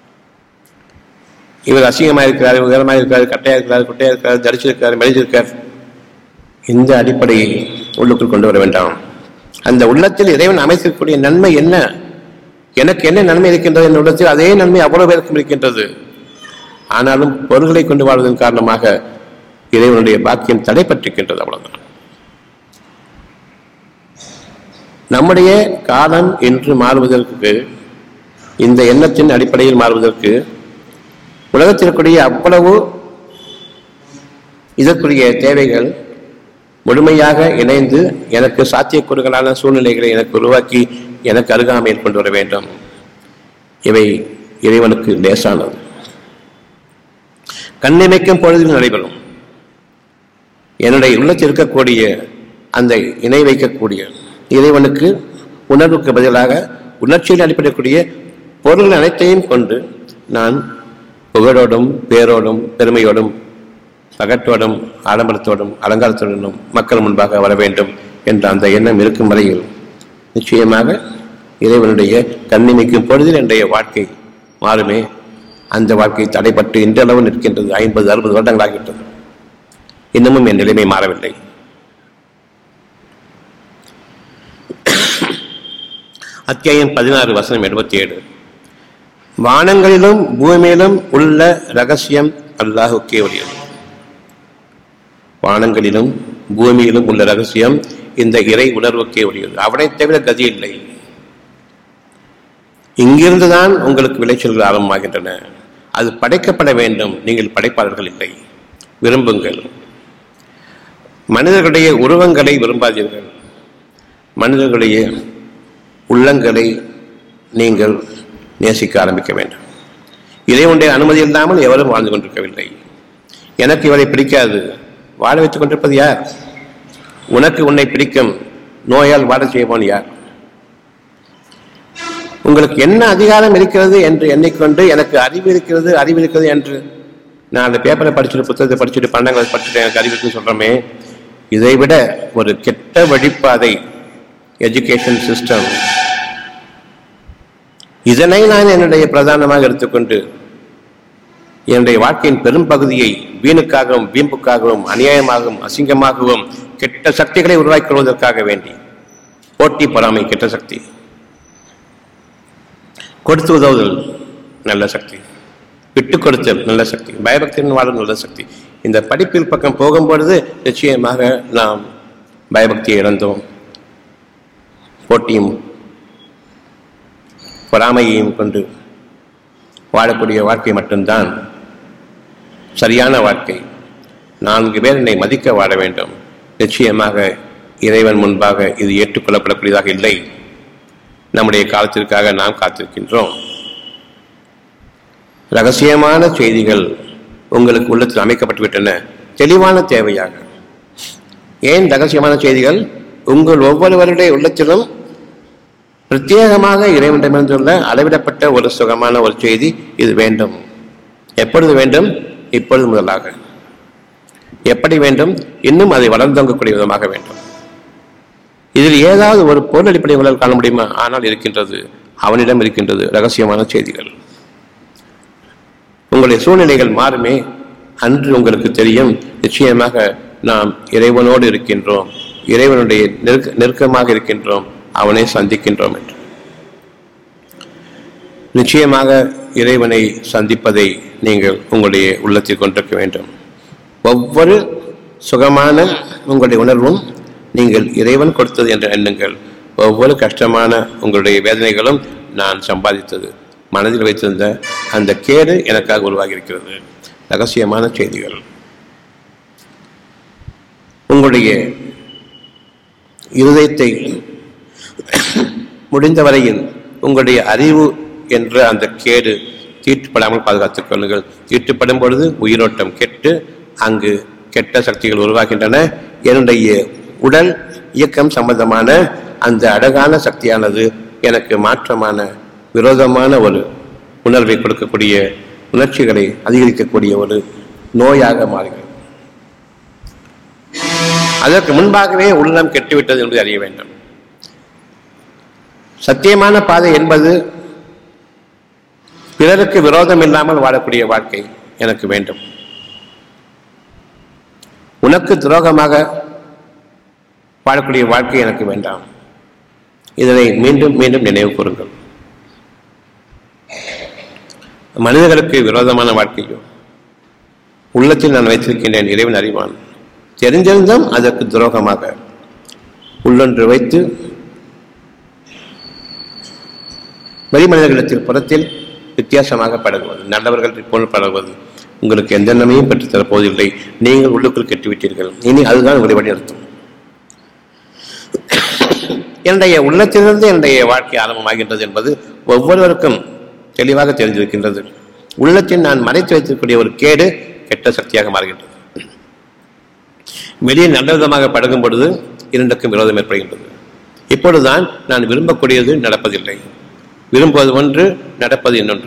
இவர் அசிங்கமாக இருக்கிறார் இவர் உயரமாக இருக்கிறார் கட்டையா இருக்கிறார் குட்டையா இருக்கிறார் தரிச்சிருக்கார் மெலிஞ்சிருக்கார் இந்த அடிப்படையை உள்ளுக்குள் கொண்டு வர வேண்டாம் அந்த உள்ளத்தில் இறைவன் அமைத்திருக்கக்கூடிய நன்மை என்ன எனக்கு என்ன நன்மை இருக்கின்றது என் உள்ளத்தில் அதே நன்மை அவ்வளவு பேருக்கும் இருக்கின்றது ஆனாலும் பொருள்களை கொண்டு வாழ்வதன் காரணமாக இறைவனுடைய பாக்கியம் தடைப்பட்டிருக்கின்றது அவ்வளவுதான் நம்முடைய காலம் என்று மாறுவதற்கு இந்த எண்ணத்தின் அடிப்படையில் மாறுவதற்கு உலகத்தில் இருக்கக்கூடிய அவ்வளவு இதற்குரிய தேவைகள் முழுமையாக இணைந்து எனக்கு சாத்தியக்கூறுகளான சூழ்நிலைகளை எனக்கு உருவாக்கி எனக்கு அருகாமையில் கொண்டு வர வேண்டும் இவை இறைவனுக்கு லேசானது கண்ணிமைக்கும் பொழுதில் நடைபெறும் என்னுடைய உள்ளத்தில் இருக்கக்கூடிய அந்த இணை வைக்கக்கூடிய இறைவனுக்கு உணர்வுக்கு பதிலாக உணர்ச்சியில் அடிப்படையக்கூடிய பொருள் அனைத்தையும் கொண்டு நான் புகழோடும் பேரோடும் பெருமையோடும் பகட்டோடும் ஆடம்பரத்தோடும் அலங்காரத்துடனும் மக்கள் முன்பாக வர வேண்டும் என்ற அந்த எண்ணம் இருக்கும் வரையில் நிச்சயமாக இறைவனுடைய கண்ணிமைக்கும் பொழுதில் என்னுடைய வாழ்க்கை மாறுமே அந்த வாழ்க்கை தடைப்பட்டு இன்றளவு நிற்கின்றது ஐம்பது அறுபது வருடங்களாகிவிட்டது இன்னமும் என் நிலைமை மாறவில்லை அத்தியாயம் பதினாறு வசனம் எழுபத்தி ஏழு வானங்களிலும் பூமியிலும் உள்ள ரகசியம் அல்லாஹுக்கே உரியது வானங்களிலும் பூமியிலும் உள்ள ரகசியம் இந்த இறை உணர்வுக்கே உரியது அவனை தவிர கதி இல்லை இங்கிருந்துதான் உங்களுக்கு விளைச்சல்கள் ஆரம்பமாகின்றன அது படைக்கப்பட வேண்டும் நீங்கள் படைப்பாளர்கள் இல்லை விரும்புங்கள் மனிதர்களுடைய உருவங்களை விரும்பாதீர்கள் மனிதர்களுடைய உள்ளங்களை நீங்கள் நேசிக்க ஆரம்பிக்க வேண்டும் இறைவனுடைய அனுமதி இல்லாமல் எவரும் வாழ்ந்து கொண்டிருக்கவில்லை எனக்கு இவரை பிடிக்காது வாழ வைத்துக் கொண்டிருப்பது யார் உனக்கு உன்னை பிடிக்கும் நோயால் வாழ செய்வோன் யார் உங்களுக்கு என்ன அதிகாரம் இருக்கிறது என்று எண்ணிக்கொண்டு எனக்கு அறிவு இருக்கிறது அறிவு இருக்கிறது என்று நான் அந்த பேப்பரை படிச்சுட்டு புத்தகத்தை படிச்சுட்டு பன்னெண்டாம் படிச்சுட்டு எனக்கு அறிவு இருக்குன்னு சொல்றோமே இதை விட ஒரு கெட்ட வழிப்பாதை எஜுகேஷன் சிஸ்டம் இதனை நான் என்னுடைய பிரதானமாக எடுத்துக்கொண்டு என்னுடைய வாழ்க்கையின் பெரும் பகுதியை வீணுக்காகவும் வீம்புக்காகவும் அநியாயமாகவும் அசிங்கமாகவும் கெட்ட சக்திகளை உருவாக்கிக் கொள்வதற்காக வேண்டி போட்டி பொறாமை கெட்ட சக்தி கொடுத்து உதவுதல் நல்ல சக்தி விட்டு கொடுத்தல் நல்ல சக்தி பயபக்தியின் வாழும் நல்ல சக்தி இந்த படிப்பில் பக்கம் போகும்பொழுது நிச்சயமாக நாம் பயபக்தியை இழந்தோம் போட்டியும் பொறாமையையும் கொண்டு வாழக்கூடிய வாழ்க்கை மட்டும்தான் சரியான வாழ்க்கை நான்கு பேர் என்னை மதிக்க வாழ வேண்டும் நிச்சயமாக இறைவன் முன்பாக இது ஏற்றுக்கொள்ளப்படக்கூடியதாக இல்லை நம்முடைய காலத்திற்காக நாம் காத்திருக்கின்றோம் ரகசியமான செய்திகள் உங்களுக்கு உள்ளத்தில் அமைக்கப்பட்டுவிட்டன தெளிவான தேவையாக ஏன் ரகசியமான செய்திகள் உங்கள் ஒவ்வொருவருடைய உள்ளத்திலும் பிரத்யேகமாக இறைவனிடமிருந்துள்ள அளவிடப்பட்ட ஒரு சுகமான ஒரு செய்தி இது வேண்டும் எப்பொழுது வேண்டும் இப்பொழுது முதலாக எப்படி வேண்டும் இன்னும் அதை வளர்ந்தோங்கக்கூடிய விதமாக வேண்டும் இதில் ஏதாவது ஒரு பொருள் அடிப்படை உங்களால் காண முடியுமா ஆனால் இருக்கின்றது அவனிடம் இருக்கின்றது ரகசியமான செய்திகள் உங்களுடைய சூழ்நிலைகள் மாறுமே அன்று உங்களுக்கு தெரியும் நிச்சயமாக நாம் இறைவனோடு இருக்கின்றோம் இறைவனுடைய நெருக்க நெருக்கமாக இருக்கின்றோம் அவனை சந்திக்கின்றோம் என்று நிச்சயமாக இறைவனை சந்திப்பதை நீங்கள் உங்களுடைய உள்ளத்தில் கொண்டிருக்க வேண்டும் ஒவ்வொரு சுகமான உங்களுடைய உணர்வும் நீங்கள் இறைவன் கொடுத்தது என்று எண்ணுங்கள் ஒவ்வொரு கஷ்டமான உங்களுடைய வேதனைகளும் நான் சம்பாதித்தது மனதில் வைத்திருந்த அந்த கேடு எனக்காக உருவாகி இருக்கிறது ரகசியமான செய்திகள் உங்களுடைய இருதயத்தை முடிந்த வரையில் உங்களுடைய அறிவு என்ற அந்த கேடு தீட்டுப்படாமல் பாதுகாத்துக் கொள்ளுங்கள் தீட்டுப்படும் பொழுது உயிரோட்டம் கெட்டு அங்கு கெட்ட சக்திகள் உருவாகின்றன என்னுடைய உடல் இயக்கம் சம்பந்தமான அந்த அழகான சக்தியானது எனக்கு மாற்றமான விரோதமான ஒரு உணர்வை கொடுக்கக்கூடிய உணர்ச்சிகளை அதிகரிக்கக்கூடிய ஒரு நோயாக மாறுகிறது அதற்கு முன்பாகவே உள்ளம் கெட்டுவிட்டது என்று அறிய வேண்டும் சத்தியமான பாதை என்பது பிறருக்கு விரோதம் இல்லாமல் வாழக்கூடிய வாழ்க்கை எனக்கு வேண்டும் உனக்கு துரோகமாக வாழக்கூடிய வாழ்க்கை எனக்கு வேண்டாம் இதனை மீண்டும் மீண்டும் நினைவு கூறுங்கள் மனிதர்களுக்கு விரோதமான வாழ்க்கையோ உள்ளத்தில் நான் வைத்திருக்கின்றேன் இறைவன் அறிவான் தெரிந்திருந்தும் அதற்கு துரோகமாக உள்ளொன்று வைத்து வெளி மனிதர்களிடத்தில் புறத்தில் வித்தியாசமாக பழகுவது நல்லவர்கள் போல் பழகுவது உங்களுக்கு எந்த நன்மையும் பெற்றுத்தரப் போவதில்லை நீங்கள் உள்ளுக்குள் கெட்டுவிட்டீர்கள் இனி அதுதான் உங்களை வழிநடத்தும் என்னுடைய உள்ளத்திலிருந்து என்னுடைய வாழ்க்கை ஆரம்பமாகின்றது என்பது ஒவ்வொருவருக்கும் தெளிவாக தெரிந்திருக்கின்றது உள்ளத்தில் நான் மறைத்து வைத்திருக்கக்கூடிய ஒரு கேடு கெட்ட சக்தியாக மாறுகின்றது வெளியே நல்ல விதமாக பழகும் பொழுது இரண்டுக்கும் விரோதம் ஏற்படுகின்றது இப்பொழுதுதான் நான் விரும்பக்கூடியது நடப்பதில்லை விரும்புவது ஒன்று நடப்பது இன்னொன்று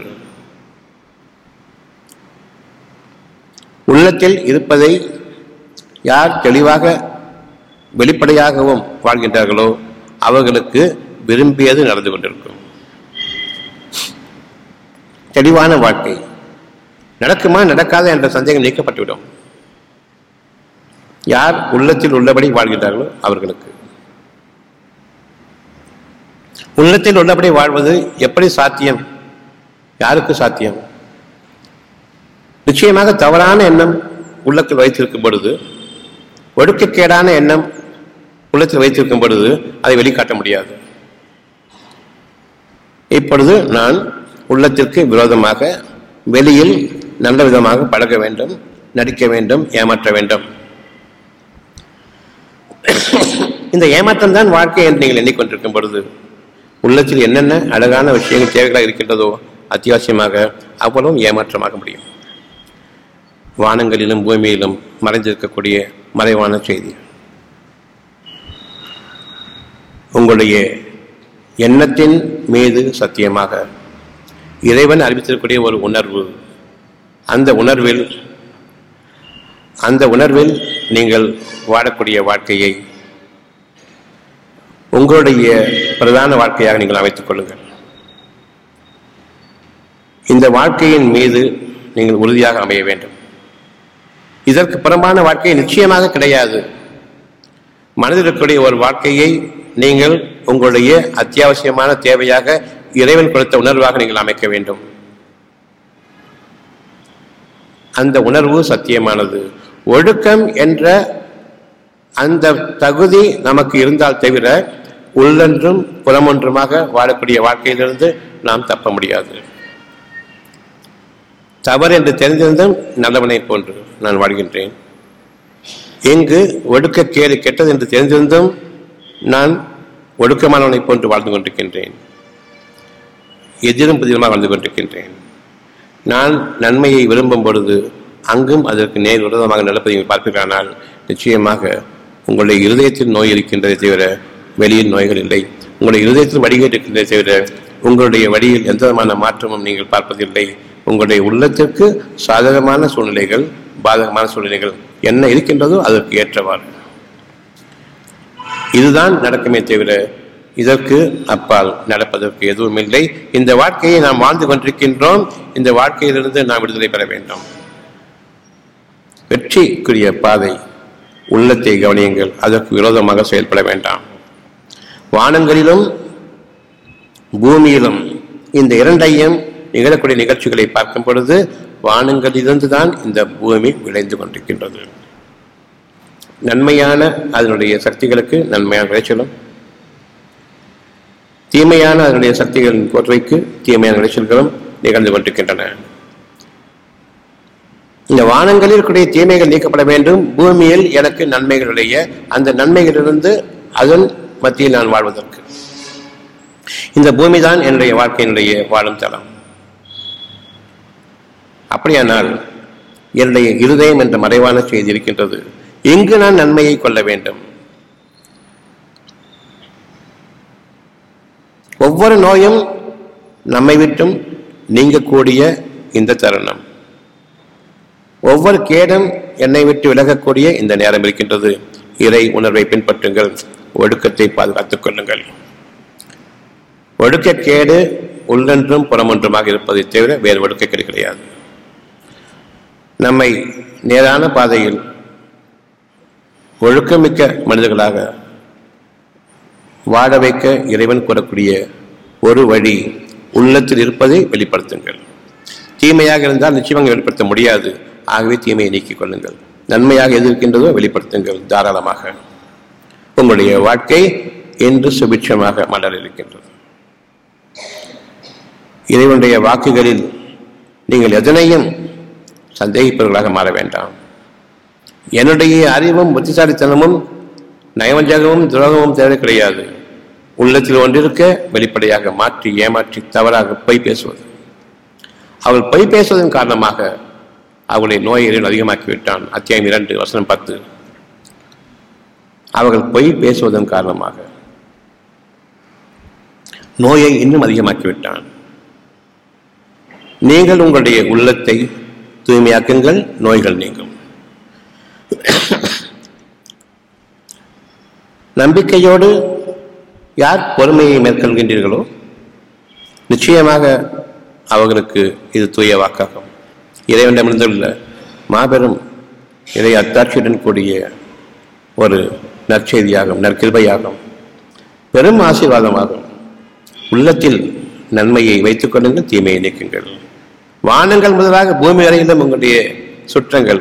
உள்ளத்தில் இருப்பதை யார் தெளிவாக வெளிப்படையாகவும் வாழ்கின்றார்களோ அவர்களுக்கு விரும்பியது நடந்து கொண்டிருக்கும் தெளிவான வாழ்க்கை நடக்குமா நடக்காத என்ற சந்தேகம் நீக்கப்பட்டுவிடும் யார் உள்ளத்தில் உள்ளபடி வாழ்கின்றார்களோ அவர்களுக்கு உள்ளத்தில் உள்ளபடி வாழ்வது எப்படி சாத்தியம் யாருக்கு சாத்தியம் நிச்சயமாக தவறான எண்ணம் உள்ளத்தில் வைத்திருக்கும் பொழுது ஒடுக்கக்கேடான எண்ணம் உள்ளத்தில் வைத்திருக்கும் பொழுது அதை வெளிக்காட்ட முடியாது இப்பொழுது நான் உள்ளத்திற்கு விரோதமாக வெளியில் நல்ல விதமாக பழக வேண்டும் நடிக்க வேண்டும் ஏமாற்ற வேண்டும் இந்த ஏமாற்றம் தான் வாழ்க்கை என்று நீங்கள் எண்ணிக்கொண்டிருக்கும் பொழுது உள்ளத்தில் என்னென்ன அழகான விஷயங்கள் தேவைகளாக இருக்கின்றதோ அத்தியாவசியமாக அவ்வளவும் ஏமாற்றமாக முடியும் வானங்களிலும் பூமியிலும் மறைந்திருக்கக்கூடிய மறைவான செய்தி உங்களுடைய எண்ணத்தின் மீது சத்தியமாக இறைவன் அறிவித்திருக்கக்கூடிய ஒரு உணர்வு அந்த உணர்வில் அந்த உணர்வில் நீங்கள் வாழக்கூடிய வாழ்க்கையை உங்களுடைய பிரதான வாழ்க்கையாக நீங்கள் அமைத்துக் கொள்ளுங்கள் இந்த வாழ்க்கையின் மீது நீங்கள் உறுதியாக அமைய வேண்டும் இதற்கு புறம்பான வாழ்க்கை நிச்சயமாக கிடையாது மனதில் இருக்கக்கூடிய ஒரு வாழ்க்கையை நீங்கள் உங்களுடைய அத்தியாவசியமான தேவையாக இறைவன் கொடுத்த உணர்வாக நீங்கள் அமைக்க வேண்டும் அந்த உணர்வு சத்தியமானது ஒழுக்கம் என்ற அந்த தகுதி நமக்கு இருந்தால் தவிர உள்ளென்றும் புறமொன்றுமாக வாழக்கூடிய வாழ்க்கையிலிருந்து நாம் தப்ப முடியாது தவறு என்று தெரிந்திருந்தும் நல்லவனை போன்று நான் வாழ்கின்றேன் எங்கு ஒடுக்க கேடு கெட்டது என்று தெரிந்திருந்தும் நான் ஒடுக்கமானவனைப் போன்று வாழ்ந்து கொண்டிருக்கின்றேன் எதிரும் புதிரமாக வாழ்ந்து கொண்டிருக்கின்றேன் நான் நன்மையை விரும்பும் பொழுது அங்கும் அதற்கு நேர் விரோதமாக நடப்பதை நீங்கள் பார்ப்பீர்களானால் நிச்சயமாக உங்களுடைய இருதயத்தில் நோய் இருக்கின்றதை தவிர வெளியில் நோய்கள் இல்லை உங்களுடைய இருதயத்தில் வடிகேட்டு இருக்கின்றதை தவிர உங்களுடைய வழியில் எந்த விதமான மாற்றமும் நீங்கள் பார்ப்பதில்லை உங்களுடைய உள்ளத்திற்கு சாதகமான சூழ்நிலைகள் பாதகமான சூழ்நிலைகள் என்ன இருக்கின்றதோ அதற்கு ஏற்றவாறு இதுதான் நடக்குமே தவிர இதற்கு அப்பால் நடப்பதற்கு எதுவும் இல்லை இந்த வாழ்க்கையை நாம் வாழ்ந்து கொண்டிருக்கின்றோம் இந்த வாழ்க்கையிலிருந்து நாம் விடுதலை பெற வேண்டும் வெற்றிக்குரிய பாதை உள்ளத்தை கவனியுங்கள் அதற்கு விரோதமாக செயல்பட வேண்டாம் வானங்களிலும் பூமியிலும் இந்த இரண்டையும் நிகழக்கூடிய நிகழ்ச்சிகளை பார்க்கும் பொழுது வானங்களிலிருந்து தான் இந்த பூமி விளைந்து கொண்டிருக்கின்றது நன்மையான அதனுடைய சக்திகளுக்கு நன்மையான விளைச்சலும் தீமையான அதனுடைய சக்திகளின் கோற்றைக்கு தீமையான விளைச்சல்களும் நிகழ்ந்து கொண்டிருக்கின்றன இந்த வானங்களில் இருக்கக்கூடிய தீமைகள் நீக்கப்பட வேண்டும் பூமியில் எனக்கு நன்மைகளுடைய அந்த நன்மைகளிலிருந்து அதன் மத்தியில் நான் வாழ்வதற்கு இந்த பூமி தான் என்னுடைய வாழ்க்கையினுடைய வாழும் தளம் அப்படியானால் என்னுடைய இருதயம் என்ற மறைவான செய்தி இருக்கின்றது எங்கு நான் நன்மையை கொள்ள வேண்டும் ஒவ்வொரு நோயும் நம்மை விட்டும் நீங்கக்கூடிய இந்த தருணம் ஒவ்வொரு கேடும் என்னை விட்டு விலகக்கூடிய இந்த நேரம் இருக்கின்றது இறை உணர்வை பின்பற்றுங்கள் ஒடுக்கத்தை பாதுகாத்துக் கொள்ளுங்கள் ஒடுக்கக்கேடு உள்ளென்றும் புறமொன்றுமாக இருப்பதை தவிர வேறு ஒடுக்கக்கேடு கிடையாது நம்மை நேரான பாதையில் ஒழுக்கமிக்க மனிதர்களாக வாழ வைக்க இறைவன் கூறக்கூடிய ஒரு வழி உள்ளத்தில் இருப்பதை வெளிப்படுத்துங்கள் தீமையாக இருந்தால் நிச்சயமாக வெளிப்படுத்த முடியாது ஆகவே தீமையை நீக்கிக் கொள்ளுங்கள் நன்மையாக எது இருக்கின்றதோ வெளிப்படுத்துங்கள் தாராளமாக உங்களுடைய வாழ்க்கை என்று சுபிட்சமாக மலர் இருக்கின்றது இறைவனுடைய வாக்குகளில் நீங்கள் எதனையும் சந்தேகிப்பவர்களாக மாற வேண்டாம் என்னுடைய அறிவும் புத்திசாலித்தனமும் நயவஞ்சகமும் துரோகமும் தேவை கிடையாது உள்ளத்தில் ஒன்றிருக்க வெளிப்படையாக மாற்றி ஏமாற்றி தவறாக பொய் பேசுவது அவள் பொய் பேசுவதன் காரணமாக அவளுடைய நோயை அதிகமாக்கி விட்டான் அத்தியாயம் இரண்டு வசனம் பத்து அவர்கள் பொய் பேசுவதன் காரணமாக நோயை இன்னும் அதிகமாக்கி விட்டான் நீங்கள் உங்களுடைய உள்ளத்தை தூய்மையாக்குங்கள் நோய்கள் நீங்கும் நம்பிக்கையோடு யார் பொறுமையை மேற்கொள்கின்றீர்களோ நிச்சயமாக அவர்களுக்கு இது தூய வாக்காகும் இறைவனிடமிருந்துள்ள மாபெரும் இறை அத்தாட்சியுடன் கூடிய ஒரு நற்செய்தியாகும் நற்கிருபையாகும் பெரும் ஆசீர்வாதமாகும் உள்ளத்தில் நன்மையை வைத்துக் கொள்ளுங்கள் தீமையை நீக்குங்கள் வானங்கள் முதலாக பூமி வரையிலும் உங்களுடைய சுற்றங்கள்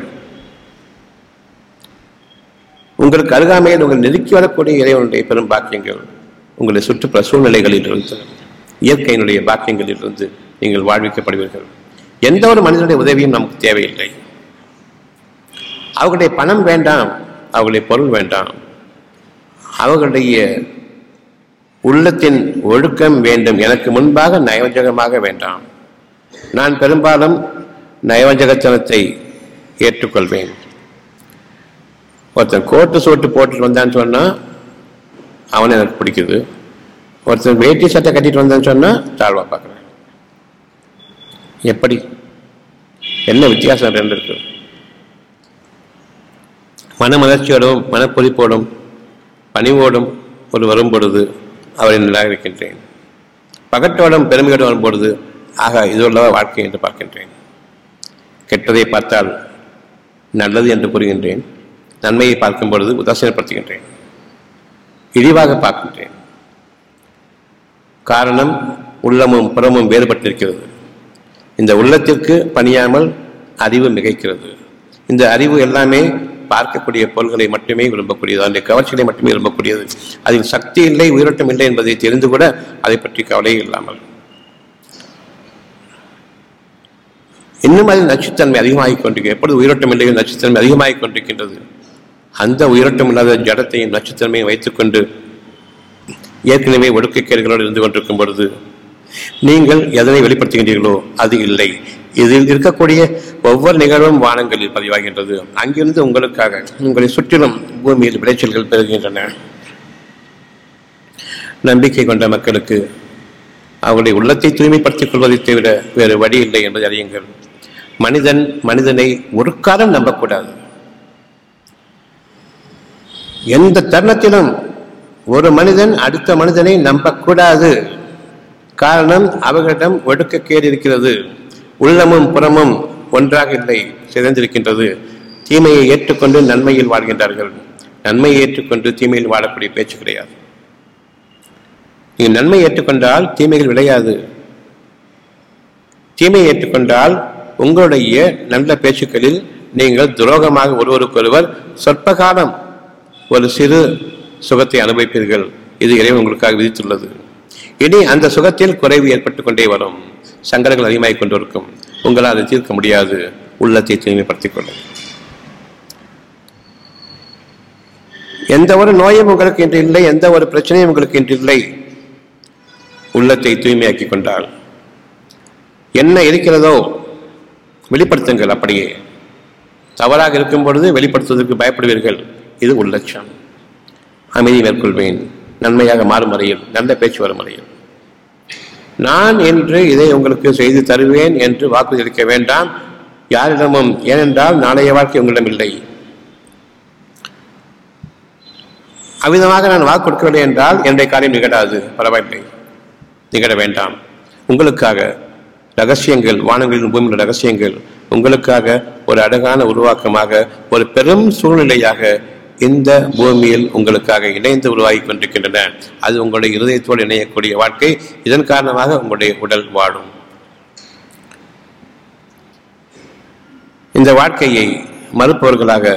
உங்களுக்கு அருகாமையில் உங்கள் நெருக்கி வரக்கூடிய இறைவனுடைய பெரும் பாக்கியங்கள் உங்களுடைய சுற்றுப்புற சூழ்நிலைகளில் இருந்து இயற்கையினுடைய பாக்கியங்களில் இருந்து நீங்கள் வாழ்விக்கப்படுவீர்கள் எந்த ஒரு மனிதனுடைய உதவியும் நமக்கு தேவையில்லை அவர்களுடைய பணம் வேண்டாம் அவர்களுடைய பொருள் வேண்டாம் அவர்களுடைய உள்ளத்தின் ஒழுக்கம் வேண்டும் எனக்கு முன்பாக நயவஞ்சகமாக வேண்டாம் நான் பெரும்பாலும் நயவஞ்சகத்தனத்தை ஏற்றுக்கொள்வேன் ஒருத்தன் கோட்டு சோட்டு போட்டுட்டு வந்தான்னு சொன்னா அவனை எனக்கு பிடிக்குது ஒருத்தன் வேட்டி சட்டை கட்டிட்டு வந்தான்னு சொன்னா தாழ்வா பார்க்குறேன் எப்படி என்ன வித்தியாசம் ரெண்டு இருக்கு மனமலர்ச்சியோடும் மனப்பொதிப்போடும் பணிவோடும் ஒரு வரும்பொழுது அவரை நிராகரிக்கின்றேன் பகட்டோடும் பெருமையோடும் வரும்பொழுது ஆக இது உள்ளவா வாழ்க்கை என்று பார்க்கின்றேன் கெட்டதை பார்த்தால் நல்லது என்று கூறுகின்றேன் நன்மையை பார்க்கும் பொழுது உதாசீனப்படுத்துகின்றேன் இழிவாக பார்க்கின்றேன் காரணம் உள்ளமும் புறமும் வேறுபட்டிருக்கிறது இந்த உள்ளத்திற்கு பணியாமல் அறிவு மிகைக்கிறது இந்த அறிவு எல்லாமே பார்க்கக்கூடிய பொருள்களை மட்டுமே விரும்பக்கூடியது அதனுடைய கவர்ச்சிகளை மட்டுமே விரும்பக்கூடியது அதில் சக்தி இல்லை உயிரோட்டம் இல்லை என்பதை தெரிந்து கூட அதை பற்றி கவலையே இல்லாமல் இன்னும் அதில் நச்சுத்தன்மை அதிகமாகிக் கொண்டிருக்கிறது எப்பொழுது உயிரோட்டம் இல்லையோ நச்சுத்தன்மை அதிகமாகிக் கொண்டிருக்கின்றது அந்த உயிரோட்டம் இல்லாத ஜடத்தையும் நச்சுத்தன்மையும் வைத்துக்கொண்டு ஏற்கனவே ஒடுக்கக்கேடுகளோடு இருந்து கொண்டிருக்கும் பொழுது நீங்கள் எதனை வெளிப்படுத்துகின்றீர்களோ அது இல்லை இதில் இருக்கக்கூடிய ஒவ்வொரு நிகழ்வும் வானங்களில் பதிவாகின்றது அங்கிருந்து உங்களுக்காக உங்களை சுற்றிலும் பூமியில் விளைச்சல்கள் பெறுகின்றன நம்பிக்கை கொண்ட மக்களுக்கு அவருடைய உள்ளத்தை தூய்மைப்படுத்திக் கொள்வதை தவிர வேறு வழி இல்லை என்பதை அறியுங்கள் மனிதன் மனிதனை ஒரு காலம் நம்பக்கூடாது எந்த தருணத்திலும் ஒரு மனிதன் அடுத்த மனிதனை நம்பக்கூடாது காரணம் அவர்களிடம் ஒடுக்கக்கேடு இருக்கிறது உள்ளமும் புறமும் ஒன்றாக இல்லை சிதைந்திருக்கின்றது தீமையை ஏற்றுக்கொண்டு நன்மையில் வாழ்கின்றார்கள் நன்மையை ஏற்றுக்கொண்டு தீமையில் வாழக்கூடிய பேச்சு கிடையாது நீங்கள் நன்மை ஏற்றுக்கொண்டால் தீமைகள் விளையாது தீமையை ஏற்றுக்கொண்டால் உங்களுடைய நல்ல பேச்சுக்களில் நீங்கள் துரோகமாக ஒருவருக்கொருவர் சொற்ப காலம் ஒரு சிறு சுகத்தை அனுபவிப்பீர்கள் இது இறைவன் உங்களுக்காக விதித்துள்ளது இனி அந்த சுகத்தில் குறைவு ஏற்பட்டுக் கொண்டே வரும் சங்கடங்கள் அதிகமாகிக் கொண்டிருக்கும் உங்களால் அதை தீர்க்க முடியாது உள்ளத்தை தூய்மைப்படுத்திக் கொள்ளும் எந்த ஒரு நோயும் உங்களுக்கு இன்று இல்லை எந்த ஒரு பிரச்சனையும் உங்களுக்கு இன்று இல்லை உள்ளத்தை தூய்மையாக்கிக் கொண்டால் என்ன இருக்கிறதோ வெளிப்படுத்துங்கள் அப்படியே தவறாக இருக்கும் பொழுது வெளிப்படுத்துவதற்கு பயப்படுவீர்கள் இது உள்ளட்சம் அமைதி மேற்கொள்வேன் நன்மையாக மாறும் வரையில் நல்ல பேச்சு வரும் வரையில் நான் என்று இதை உங்களுக்கு செய்து தருவேன் என்று வாக்குறுதி அளிக்க வேண்டாம் யாரிடமும் ஏனென்றால் நாளைய வாழ்க்கை உங்களிடம் இல்லை அவ்விதமாக நான் வாக்கு கொடுக்கவில்லை என்றால் என்னுடைய காரியம் நிகழாது பரவாயில்லை நிகழ வேண்டாம் உங்களுக்காக ரகசியங்கள் வானங்களின் பூமியின் ரகசியங்கள் உங்களுக்காக ஒரு அழகான உருவாக்கமாக ஒரு பெரும் சூழ்நிலையாக இந்த பூமியில் உங்களுக்காக இணைந்து உருவாகி கொண்டிருக்கின்றன அது உங்களுடைய இருதயத்தோடு இணையக்கூடிய வாழ்க்கை இதன் காரணமாக உங்களுடைய உடல் வாழும் இந்த வாழ்க்கையை மறுப்பவர்களாக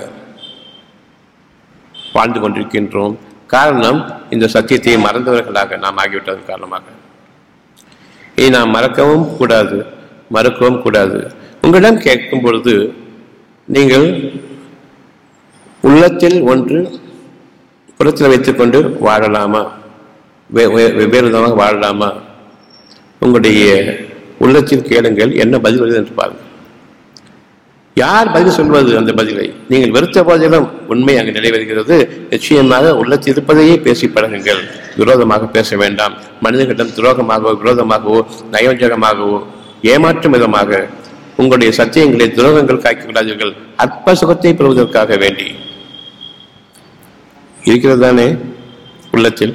வாழ்ந்து கொண்டிருக்கின்றோம் காரணம் இந்த சத்தியத்தை மறந்தவர்களாக நாம் ஆகிவிட்டதன் காரணமாக இதை நாம் மறக்கவும் கூடாது மறுக்கவும் கூடாது உங்களிடம் கேட்கும் பொழுது நீங்கள் உள்ளத்தில் ஒன்று புறத்தில் வைத்துக்கொண்டு வாழலாமா வே- வே- வெவ்வேறு விதமாக வாழலாமா உங்களுடைய உள்ளத்தில் கேளுங்கள் என்ன பதில் வருது என்று பாருங்கள் யார் பதில் சொல்வது அந்த பதிலை நீங்கள் வெறுத்த போதிலும் உண்மை அங்கு நிறைவேறுகிறது நிச்சயமாக உள்ளத்தில் இருப்பதையே பேசி பழகுங்கள் விரோதமாக பேச வேண்டாம் மனிதர்களிடம் துரோகமாகவோ விரோதமாகவோ நயவஞ்சகமாகவோ ஏமாற்றும் விதமாக உங்களுடைய சத்தியங்களை துரோகங்கள் காய்க்க விடாதீர்கள் அற்ப சுகத்தை பெறுவதற்காக வேண்டி இருக்கிறது தானே உள்ளத்தில்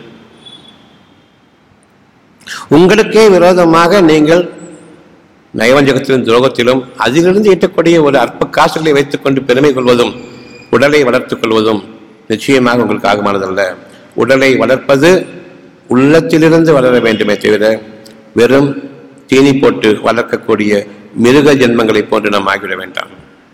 உங்களுக்கே விரோதமாக நீங்கள் நயவஞ்சகத்திலும் துரோகத்திலும் அதிலிருந்து ஈட்டக்கூடிய ஒரு அற்ப காசுகளை வைத்துக்கொண்டு பெருமை கொள்வதும் உடலை வளர்த்துக் கொள்வதும் நிச்சயமாக உங்களுக்கு ஆகமானதல்ல உடலை வளர்ப்பது உள்ளத்திலிருந்து வளர வேண்டுமே தவிர வெறும் தீனி போட்டு வளர்க்கக்கூடிய மிருக ஜென்மங்களைப் போன்று நாம் ஆகிவிட வேண்டாம்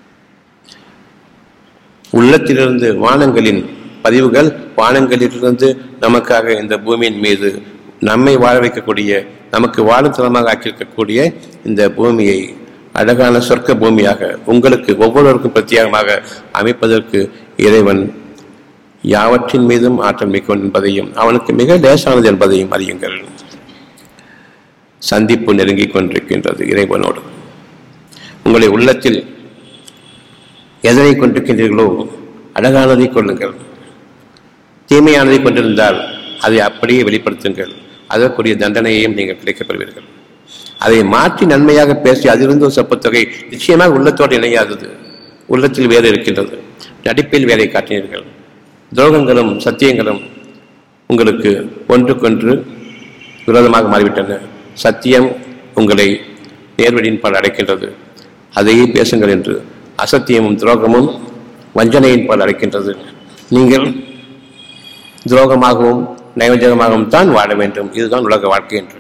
உள்ளத்திலிருந்து வானங்களின் பதிவுகள் வானங்களிலிருந்து நமக்காக இந்த பூமியின் மீது நம்மை வாழ வைக்கக்கூடிய நமக்கு வாழும் தலமாக ஆக்கியிருக்கக்கூடிய இந்த பூமியை அழகான சொர்க்க பூமியாக உங்களுக்கு ஒவ்வொருவருக்கும் பிரத்யேகமாக அமைப்பதற்கு இறைவன் யாவற்றின் மீதும் ஆற்றல் மிக்கவன் என்பதையும் அவனுக்கு மிக லேசானது என்பதையும் அறியுங்கள் சந்திப்பு நெருங்கிக் கொண்டிருக்கின்றது இறைவனோடு உங்களை உள்ளத்தில் எதனை கொண்டிருக்கின்றீர்களோ அழகானதை கொள்ளுங்கள் தீமையானதை கொண்டிருந்தால் அதை அப்படியே வெளிப்படுத்துங்கள் அதற்குரிய தண்டனையையும் நீங்கள் கிடைக்கப் பெறுவீர்கள் அதை மாற்றி நன்மையாக பேசி அதிலிருந்து ஒரு சப்பத்தொகை நிச்சயமாக உள்ளத்தோடு இணையாதது உள்ளத்தில் வேறு இருக்கின்றது நடிப்பில் வேலை காட்டினீர்கள் துரோகங்களும் சத்தியங்களும் உங்களுக்கு ஒன்றுக்கொன்று விரோதமாக மாறிவிட்டன சத்தியம் உங்களை நேர்வழியின் பால் அடைக்கின்றது அதையே பேசுங்கள் என்று அசத்தியமும் துரோகமும் வஞ்சனையின் பால் அடைக்கின்றது நீங்கள் துரோகமாகவும் நைவஞ்சகமாகவும் தான் வாழ வேண்டும் இதுதான் உலக வாழ்க்கை என்று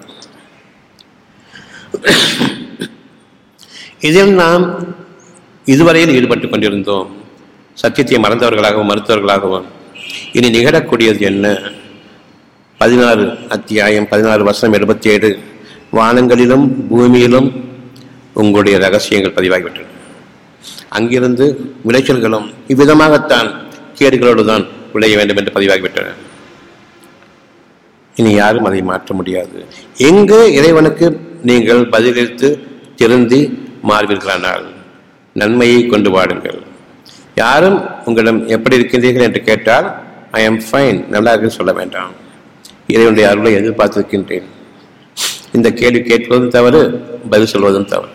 இதில் நாம் இதுவரையில் ஈடுபட்டுக் கொண்டிருந்தோம் சத்தியத்தை மறந்தவர்களாகவும் மறுத்தவர்களாகவும் இனி நிகழக்கூடியது என்ன பதினாறு அத்தியாயம் பதினாறு வருஷம் எழுபத்தி ஏழு வானங்களிலும் பூமியிலும் உங்களுடைய ரகசியங்கள் பதிவாகிவிட்டன அங்கிருந்து விளைச்சல்களும் இவ்விதமாகத்தான் கேடுகளோடு தான் விளைய வேண்டும் என்று பதிவாகிவிட்டன இனி யாரும் அதை மாற்ற முடியாது எங்கு இறைவனுக்கு நீங்கள் பதிலளித்து திருந்தி மாறுவீர்களானால் நன்மையை கொண்டு வாடுங்கள் யாரும் உங்களிடம் எப்படி இருக்கின்றீர்கள் என்று கேட்டால் ஐ எம் ஃபைன் நல்லா இருக்கு சொல்ல வேண்டாம் இறைவனுடைய அருளை எதிர்பார்த்திருக்கின்றேன் இந்த கேள்வி கேட்பதும் தவறு பதில் சொல்வதும் தவறு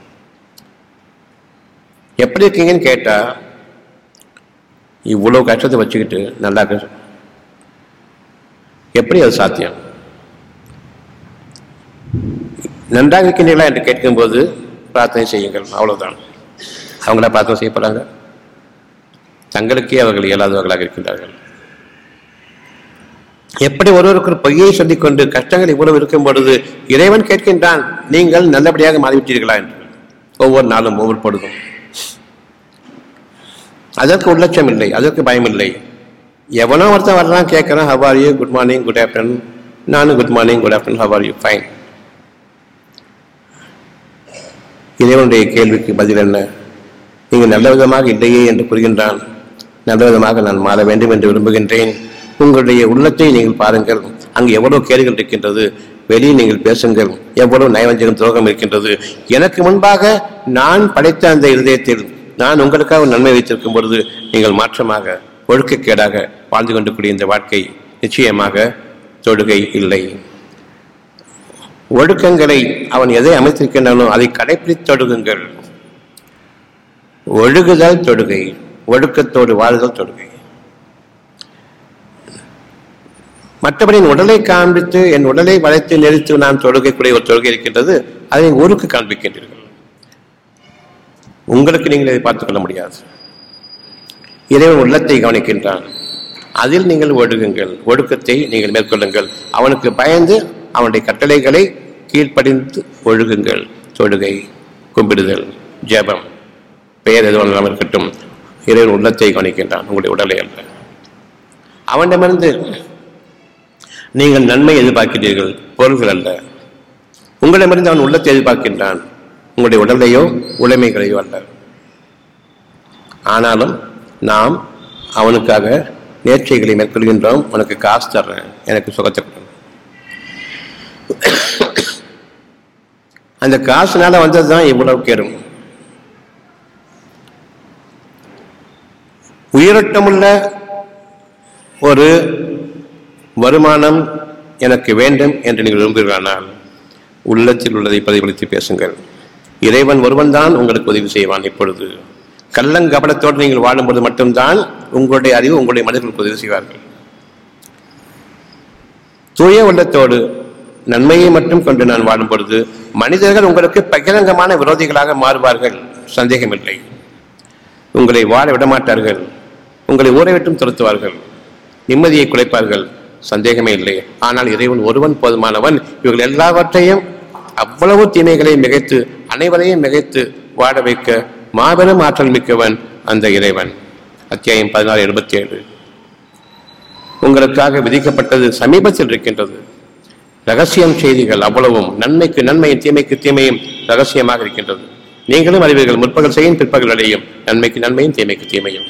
எப்படி இருக்கீங்கன்னு கேட்டா இவ்வளவு கஷ்டத்தை வச்சுக்கிட்டு நல்லா இருக்கு எப்படி அது சாத்தியம் நன்றாக இருக்கின்றீர்களா என்று கேட்கும்போது பிரார்த்தனை செய்யுங்கள் அவ்வளவுதான் அவங்களா பிரார்த்தனை செய்ய போறாங்க தங்களுக்கே அவர்கள் இயலாதவர்களாக இருக்கின்றார்கள் எப்படி ஒருவருக்கு ஒரு பொய்யை சொல்லிக் கொண்டு கஷ்டங்கள் இவ்வளவு இருக்கும் பொழுது இறைவன் கேட்கின்றான் நீங்கள் நல்லபடியாக மாறிவிட்டீர்களா என்று ஒவ்வொரு நாளும் ஒவ்வொரு பொழுதும் அதற்கு உள்ளட்சம் இல்லை அதற்கு பயம் இல்லை எவனோ ஒருத்தன் வர்றான் கேட்கறான் how are you good morning good afternoon நானும் good morning good afternoon how are you fine இறைவனுடைய கேள்விக்கு பதில் என்ன நீங்கள் நல்ல விதமாக இல்லையே என்று கூறுகின்றான் நல்ல விதமாக நான் மாற வேண்டும் என்று விரும்புகின்றேன் உங்களுடைய உள்ளத்தை நீங்கள் பாருங்கள் அங்கு எவ்வளவு கேடுகள் இருக்கின்றது வெளியே நீங்கள் பேசுங்கள் எவ்வளவு நயவஞ்சகம் துரோகம் இருக்கின்றது எனக்கு முன்பாக நான் படைத்த அந்த இருதயத்தில் நான் உங்களுக்காக ஒரு நன்மை வைத்திருக்கும் பொழுது நீங்கள் மாற்றமாக ஒழுக்கக்கேடாக வாழ்ந்து கொண்டிருக்கூடிய இந்த வாழ்க்கை நிச்சயமாக தொழுகை இல்லை ஒழுக்கங்களை அவன் எதை அமைத்திருக்கின்றானோ அதை கடைபிடித்து தொழுகுங்கள் ஒழுகுதல் தொழுகை ஒழுக்கத்தோடு வாழுதல் தொழுகை மற்றபடி என் உடலை காண்பித்து என் உடலை வளைத்து நெறித்து நான் தொழுகைக்கூடிய ஒரு தொழுகை இருக்கின்றது அதை ஊருக்கு காண்பிக்கின்றீர்கள் உங்களுக்கு நீங்கள் இதை பார்த்துக் கொள்ள முடியாது இறைவன் உள்ளத்தை கவனிக்கின்றான் அதில் நீங்கள் ஒழுகுங்கள் ஒழுக்கத்தை நீங்கள் மேற்கொள்ளுங்கள் அவனுக்கு பயந்து அவனுடைய கட்டளைகளை கீழ்ப்படிந்து ஒழுகுங்கள் தொழுகை கும்பிடுதல் ஜெபம் பெயர் எதுவும் இல்லாமல் இருக்கட்டும் இறைவன் உள்ளத்தை கவனிக்கின்றான் உங்களுடைய உடலை அல்ல அவனிடமிருந்து நீங்கள் நன்மை எதிர்பார்க்கிறீர்கள் பொருள்கள் அல்ல உங்களிடமிருந்து அவன் உள்ளத்தை எதிர்பார்க்கின்றான் உங்களுடைய உடலையோ உடைமைகளையோ அல்ல ஆனாலும் நாம் அவனுக்காக நேர்ச்சைகளை மேற்கொள்கின்றோம் உனக்கு காசு தர்றேன் எனக்கு சுகத்தை கொடு அந்த காசுனால வந்தது தான் இவ்வளவு கேடும் உயிரோட்டமுள்ள ஒரு வருமானம் எனக்கு வேண்டும் என்று நீங்கள் விரும்புகிறானால் உள்ளத்தில் உள்ளதை பிரதிபலித்து பேசுங்கள் இறைவன் ஒருவன் தான் உங்களுக்கு உதவி செய்வான் இப்பொழுது கள்ளங்கபடத்தோடு நீங்கள் வாழும்போது மட்டும்தான் உங்களுடைய அறிவு உங்களுடைய மனிதர்களுக்கு உதவி செய்வார்கள் தூய உள்ளத்தோடு நன்மையை மட்டும் கொண்டு நான் வாழும் பொழுது மனிதர்கள் உங்களுக்கு பகிரங்கமான விரோதிகளாக மாறுவார்கள் சந்தேகமில்லை உங்களை வாழ விடமாட்டார்கள் உங்களை ஊரை விட்டும் துரத்துவார்கள் நிம்மதியை குலைப்பார்கள் சந்தேகமே இல்லை ஆனால் இறைவன் ஒருவன் போதுமானவன் இவர்கள் எல்லாவற்றையும் அவ்வளவு தீமைகளை மிகைத்து அனைவரையும் மிகைத்து வாழ வைக்க மாபெரும் ஆற்றல் மிக்கவன் அந்த இறைவன் அத்தியாயம் பதினாறு எழுபத்தி ஏழு உங்களுக்காக விதிக்கப்பட்டது சமீபத்தில் இருக்கின்றது ரகசியம் செய்திகள் அவ்வளவும் நன்மைக்கு நன்மையும் தீமைக்கு தீமையும் ரகசியமாக இருக்கின்றது நீங்களும் அறிவீர்கள் முற்பகல் செய்யும் பிற்பகல் அடையும் நன்மைக்கு நன்மையும் தீமைக்கு தீமையும்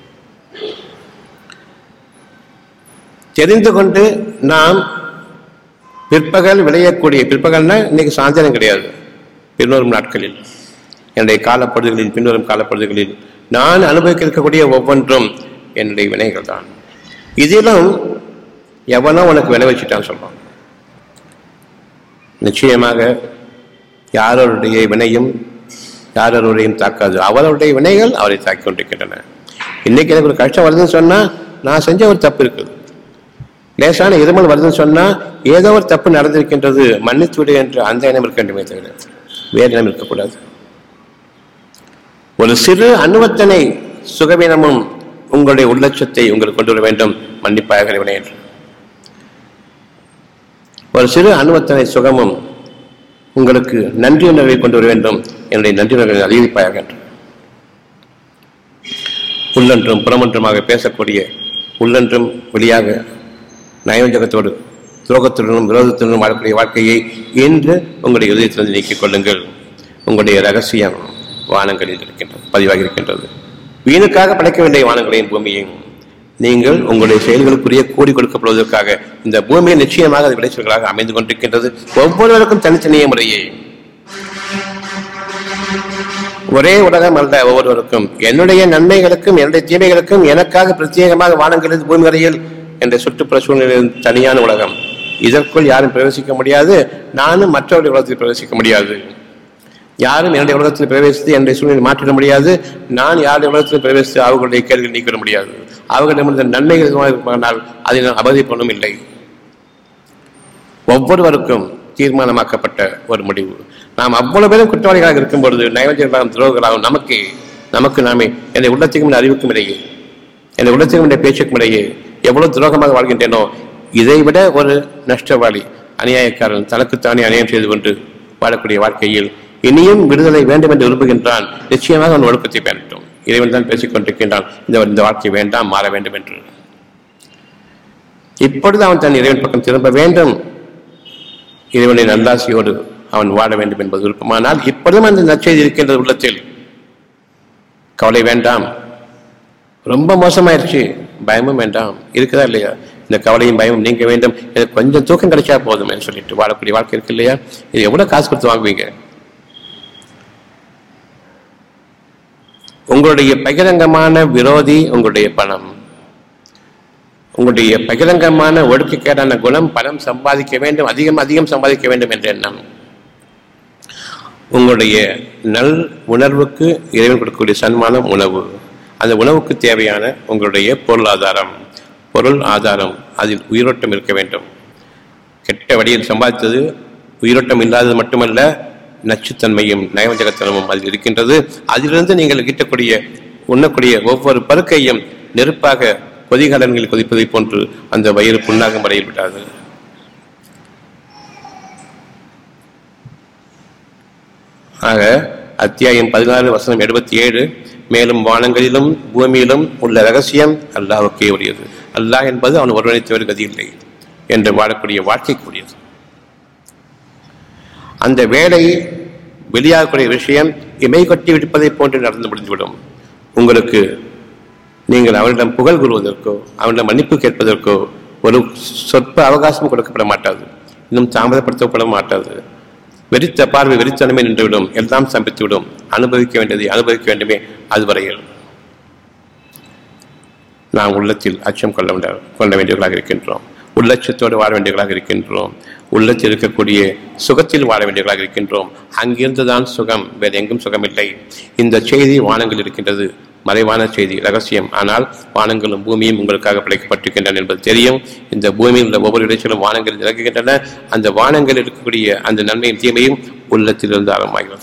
தெரிந்து கொண்டு நாம் பிற்பகல் விளையக்கூடிய பிற்பகல்னா இன்னைக்கு சாயந்தரம் கிடையாது பின்வரும் நாட்களில் என்னுடைய காலப்பொழுதுகளில் பின்வரும் காலப்பொழுதுகளில் நான் அனுபவிக்க இருக்கக்கூடிய ஒவ்வொன்றும் என்னுடைய வினைகள் தான் இதிலும் எவனோ உனக்கு விளை வச்சுட்டான்னு சொல்றான் நிச்சயமாக யாரோருடைய வினையும் யாரோருடையும் தாக்காது அவருடைய வினைகள் அவரை தாக்கி கொண்டிருக்கின்றன இன்னைக்கு எனக்கு ஒரு கஷ்டம் வருதுன்னு சொன்னா நான் செஞ்ச ஒரு தப்பு இருக்குது லேசான இருமல் வருதுன்னு சொன்னா ஏதோ ஒரு தப்பு நடந்திருக்கின்றது மன்னித்து விடு என்று அந்த இனம் இருக்க வேண்டுமே தவிர வேறு இனம் இருக்கக்கூடாது ஒரு சிறு அணுவத்தனை சுகவீனமும் உங்களுடைய உள்ளட்சத்தை உங்களுக்கு கொண்டு வர வேண்டும் மன்னிப்பாக இறைவனே என்று ஒரு சிறு அணுவத்தனை சுகமும் உங்களுக்கு நன்றி உணர்வை கொண்டு வர வேண்டும் என்னுடைய நன்றி உணர்வை அதிகரிப்பாயாக என்று உள்ளன்றும் புறமொன்றுமாக பேசக்கூடிய உள்ளன்றும் வெளியாக நயவஞ்சகத்தோடு துரோகத்துடனும் விரோதத்துடனும் வாழக்கூடிய வாழ்க்கையை இன்று உங்களுடைய இதயத்திலிருந்து நீக்கிக் கொள்ளுங்கள் உங்களுடைய ரகசியம் வானங்களில் இருக்கின்றது பதிவாகி இருக்கின்றது வீணுக்காக படைக்க வேண்டிய வானங்களையும் பூமியையும் நீங்கள் உங்களுடைய செயல்களுக்குரிய கூடி கொடுக்கப்படுவதற்காக இந்த பூமியில் நிச்சயமாக அது விளைச்சல்களாக அமைந்து கொண்டிருக்கின்றது ஒவ்வொருவருக்கும் தனித்தனிய முறையே ஒரே உலகம் அல்ல ஒவ்வொருவருக்கும் என்னுடைய நன்மைகளுக்கும் என்னுடைய தீமைகளுக்கும் எனக்காக பிரத்யேகமாக வானங்களில் பூமி வரையில் என்ற சுற்றுப்புற சூழ்நிலையில் தனியான உலகம் இதற்குள் யாரும் பிரவேசிக்க முடியாது நானும் மற்றவருடைய உலகத்தில் பிரவேசிக்க முடியாது யாரும் என்னுடைய உலகத்தில் பிரவேசித்து என்னுடைய சூழ்நிலை மாற்றிட முடியாது நான் யாருடைய உலகத்தில் பிரவேசித்து அவர்களுடைய கேள்விகள் நீக்கிட முடியாது அவர்களிடமிருந்த நன்மைகள் எதுவாக இருப்பானால் அதை நான் அவதிப்பொண்ணும் இல்லை ஒவ்வொருவருக்கும் தீர்மானமாக்கப்பட்ட ஒரு முடிவு நாம் அவ்வளவு பேரும் குற்றவாளிகளாக இருக்கும் பொழுது நைவஞ்சர்களாகவும் துரோகங்களாகவும் நமக்கு நமக்கு நாமே என்னுடைய உள்ளத்துக்கும் அறிவுக்கும் இடையே என் உள்ளத்தினுடைய பேச்சுக்கும் இடையே எவ்வளவு துரோகமாக வாழ்கின்றேனோ இதை விட ஒரு நஷ்டவாளி அநியாயக்காரன் தனக்குத்தானே அநியாயம் செய்து கொண்டு வாழக்கூடிய வாழ்க்கையில் இனியும் விடுதலை வேண்டும் என்று விரும்புகின்றான் நிச்சயமாக அவன் ஒழுக்கத்தை பெறட்டும் இறைவன் தான் பேசிக் கொண்டிருக்கின்றான் இந்த இந்த வாழ்க்கை வேண்டாம் மாற வேண்டும் என்று இப்பொழுது அவன் தன் இறைவன் பக்கம் திரும்ப வேண்டும் இறைவனின் நல்லாசியோடு அவன் வாழ வேண்டும் என்பது விருப்பமானால் இப்பொழுதும் அந்த நற்செய்தி இருக்கின்றது உள்ளத்தில் கவலை வேண்டாம் ரொம்ப மோசமாயிருச்சு பயமும் வேண்டாம் இருக்குதா இல்லையா இந்த கவலையும் பயமும் நீங்க வேண்டும் எனக்கு கொஞ்சம் தூக்கம் கிடைச்சா போதும் சொல்லிட்டு வாழக்கூடிய வாழ்க்கை இருக்கு இல்லையா இது எவ்வளவு காசு கொடுத்து வாங்குவீங்க உங்களுடைய பகிரங்கமான விரோதி உங்களுடைய பணம் உங்களுடைய பகிரங்கமான ஒடுக்கக்கேடான குணம் பணம் சம்பாதிக்க வேண்டும் அதிகம் அதிகம் சம்பாதிக்க வேண்டும் என்ற எண்ணம் உங்களுடைய நல் உணர்வுக்கு இறைவன் கொடுக்கக்கூடிய சன்மானம் உணவு அந்த உணவுக்கு தேவையான உங்களுடைய பொருளாதாரம் பொருள் ஆதாரம் அதில் உயிரோட்டம் இருக்க வேண்டும் கெட்ட வழியில் சம்பாதித்தது உயிரோட்டம் இல்லாதது மட்டுமல்ல நச்சுத்தன்மையும் நயவஞ்சகத்தனமும் அதில் இருக்கின்றது அதிலிருந்து நீங்கள் கிட்டக்கூடிய உண்ணக்கூடிய ஒவ்வொரு பருக்கையும் நெருப்பாக கொதிகலன்கள் கொதிப்பதை போன்று அந்த வயிறு புண்ணாகும் வரையில் விடாது ஆக அத்தியாயம் பதினாறு வசனம் எழுபத்தி ஏழு மேலும் வானங்களிலும் பூமியிலும் உள்ள ரகசியம் அல்லாஹுக்கே உரியது அல்லாஹ் என்பது அவன் ஒருவனை தவிர கதி இல்லை என்று வாழக்கூடிய வாழ்க்கைக்குரியது அந்த வேலை வெளியாகக்கூடிய விஷயம் இமை கொட்டி விடுப்பதை போன்று நடந்து முடிந்துவிடும் உங்களுக்கு நீங்கள் அவனிடம் புகழ் கூறுவதற்கோ அவனிடம் மன்னிப்பு கேட்பதற்கோ ஒரு சொற்ப அவகாசம் கொடுக்கப்பட மாட்டாது இன்னும் தாமதப்படுத்தப்பட மாட்டாது வெறித்த பார்வை வெறித்தனமே நின்றுவிடும் எல்லாம் சம்பித்துவிடும் அனுபவிக்க வேண்டியதை அனுபவிக்க வேண்டுமே அதுவரையில் நாம் உள்ளத்தில் அச்சம் கொள்ள வேண்டிய கொள்ள வேண்டியவர்களாக இருக்கின்றோம் உள்ளட்சத்தோடு வாழ வேண்டியவர்களாக இருக்கின்றோம் உள்ளத்தில் இருக்கக்கூடிய சுகத்தில் வாழ வேண்டியவர்களாக இருக்கின்றோம் அங்கிருந்துதான் சுகம் வேறு எங்கும் சுகமில்லை இந்த செய்தி வானங்கள் இருக்கின்றது மறைவான செய்தி ரகசியம் ஆனால் வானங்களும் பூமியும் உங்களுக்காக படைக்கப்பட்டிருக்கின்றன என்பது தெரியும் இந்த பூமியில் உள்ள ஒவ்வொரு இடைச்சலும் வானங்கள் இறங்குகின்றன அந்த வானங்கள் இருக்கக்கூடிய அந்த நன்மையும் தீமையும் உள்ளத்திலிருந்து ஆரம்பமாகிறது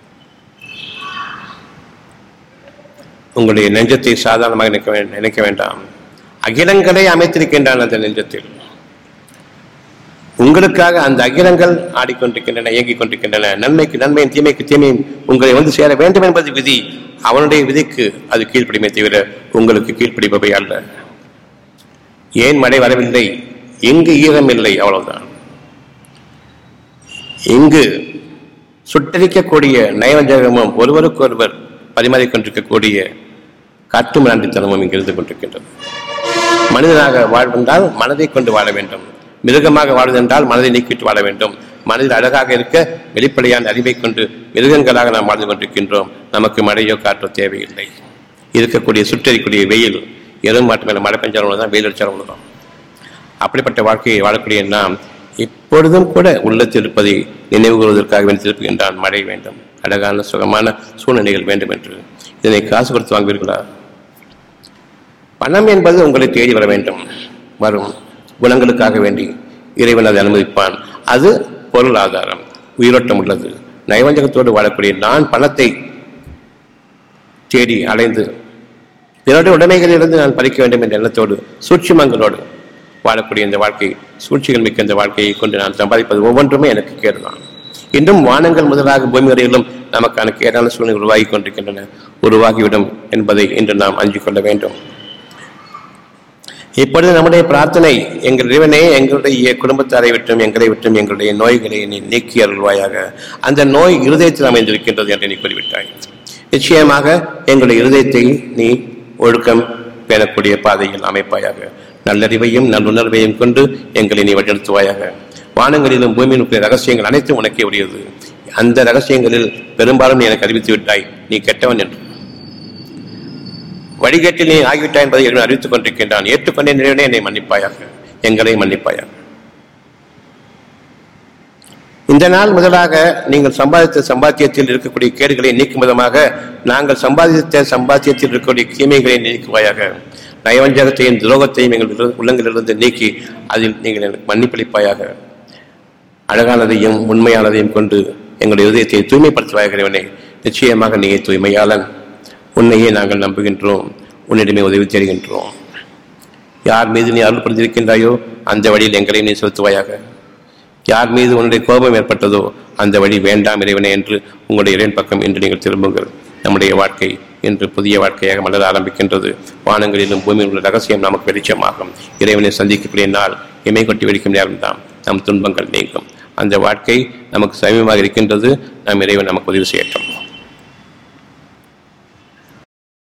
உங்களுடைய நெஞ்சத்தை சாதாரணமாக நினைக்க வே- நினைக்க வேண்டாம் அகிலங்களை அமைத்திருக்கின்றான் அந்த நெஞ்சத்தில் உங்களுக்காக அந்த அகிலங்கள் ஆடிக்கொண்டிருக்கின்றன இயங்கிக் கொண்டிருக்கின்றன நன்மைக்கு நன்மையும் தீமைக்கு தீமையும் உங்களை வந்து சேர வேண்டும் என்பது விதி அவனுடைய விதிக்கு அது கீழ்ப்படிமே தவிர உங்களுக்கு கீழ்ப்படிப்பவை அல்ல ஏன் மழை வரவில்லை எங்கு ஈரம் இல்லை அவ்வளவுதான் இங்கு சுட்டரிக்கக்கூடிய நயவஞ்சகமும் ஒருவருக்கொருவர் பரிமாறிக் கொண்டிருக்கக்கூடிய காட்டு மிராண்டித்தனமும் இங்கு இருந்து கொண்டிருக்கின்றது மனிதனாக வாழ்வென்றால் மனதை கொண்டு வாழ வேண்டும் மிருகமாக வாழ்வதென்றால் மனதை நீக்கிவிட்டு வாழ வேண்டும் மனதில் அழகாக இருக்க வெளிப்படையான அறிவை கொண்டு மிருகங்களாக நாம் வாழ்ந்து கொண்டிருக்கின்றோம் நமக்கு மழையோ காற்றோ தேவையில்லை இருக்கக்கூடிய சுற்றறிக்கூடிய வெயில் எறும் மாட்டு மேலே மழை பெஞ்சாலும் தான் வெயில் அடிச்சாலும் தான் அப்படிப்பட்ட வாழ்க்கையை வாழக்கூடிய நாம் இப்பொழுதும் கூட உள்ளத்தில் இருப்பதை நினைவு கூறுவதற்காக வேண்டி திருப்புகின்றான் மழை வேண்டும் அழகான சுகமான சூழ்நிலைகள் வேண்டும் என்று இதனை காசு கொடுத்து வாங்குவீர்களா பணம் என்பது உங்களை தேடி வர வேண்டும் வரும் குணங்களுக்காக வேண்டி இறைவன் அதை அனுமதிப்பான் அது பொருளாதாரம் உயிரோட்டம் உள்ளது நயவஞ்சகத்தோடு வாழக்கூடிய நான் பணத்தை தேடி அலைந்து பிறருடைய உடைமைகளிலிருந்து நான் பறிக்க வேண்டும் என்ற எண்ணத்தோடு சூட்சுமங்களோடு வாழக்கூடிய இந்த வாழ்க்கை சூழ்ச்சிகள் மிக்க இந்த வாழ்க்கையை கொண்டு நான் சம்பாதிப்பது ஒவ்வொன்றுமே எனக்கு கேடுதான் இன்னும் வானங்கள் முதலாக பூமி வரையிலும் நமக்கான கேடான சூழ்நிலை உருவாகி கொண்டிருக்கின்றன உருவாகிவிடும் என்பதை இன்று நாம் அஞ்சிக் கொள்ள வேண்டும் இப்பொழுது நம்முடைய பிரார்த்தனை எங்கள் இறைவனே எங்களுடைய குடும்பத்தாரை விட்டும் எங்களை விட்டும் எங்களுடைய நோய்களை நீ நீக்கி அருள்வாயாக அந்த நோய் இருதயத்தில் அமைந்திருக்கின்றது என்று நீ கூறிவிட்டாய் நிச்சயமாக எங்களுடைய இருதயத்தை நீ ஒழுக்கம் பேணக்கூடிய பாதையில் அமைப்பாயாக நல்லறிவையும் நல்லுணர்வையும் கொண்டு எங்களை நீ வழிநடத்துவாயாக வானங்களிலும் பூமியிலும் இருக்கிற ரகசியங்கள் அனைத்தும் உனக்கே உடையது அந்த ரகசியங்களில் பெரும்பாலும் நீ எனக்கு அறிவித்து விட்டாய் நீ கெட்டவன் என்று வழிகேட்டில் நீ ஆகிவிட்டாய் என்பதை இறைவன் அறிவித்துக் கொண்டிருக்கின்றான் ஏற்றுக்கொண்டே நிறைவனே என்னை மன்னிப்பாயாக எங்களை மன்னிப்பாயாக இந்த நாள் முதலாக நீங்கள் சம்பாதித்த சம்பாத்தியத்தில் இருக்கக்கூடிய கேடுகளை நீக்கும் விதமாக நாங்கள் சம்பாதித்த சம்பாத்தியத்தில் இருக்கக்கூடிய தீமைகளை நீக்குவாயாக நயவஞ்சகத்தையும் துரோகத்தையும் எங்கள் உள்ள- உள்ளங்களிலிருந்து நீக்கி அதில் நீங்கள் எனக்கு மன்னிப்பளிப்பாயாக அழகானதையும் உண்மையானதையும் கொண்டு எங்களுடைய இதயத்தை தூய்மைப்படுத்துவாயாக இறைவனே நிச்சயமாக நீயே தூய்மையாளன் உன்னையே நாங்கள் நம்புகின்றோம் உன்னிடமே உதவி தேடுகின்றோம் யார் மீது நீ அருள் புரிந்திருக்கின்றாயோ அந்த வழியில் எங்களை நீ செலுத்துவாயாக யார் மீது உன்னுடைய கோபம் ஏற்பட்டதோ அந்த வழி வேண்டாம் இறைவனே என்று உங்களுடைய இறைவன் பக்கம் இன்று நீங்கள் திரும்புங்கள் நம்முடைய வாழ்க்கை இன்று புதிய வாழ்க்கையாக மலர ஆரம்பிக்கின்றது வானங்களிலும் பூமியில் உள்ள ரகசியம் நமக்கு வெளிச்சமாகும் இறைவனை சந்திக்கக்கூடிய நாள் இமை கொட்டி வெடிக்கும் நேரம்தான் நம் துன்பங்கள் நீங்கும் அந்த வாழ்க்கை நமக்கு சமீபமாக இருக்கின்றது நம் இறைவன் நமக்கு உதவி செய்யட்டும்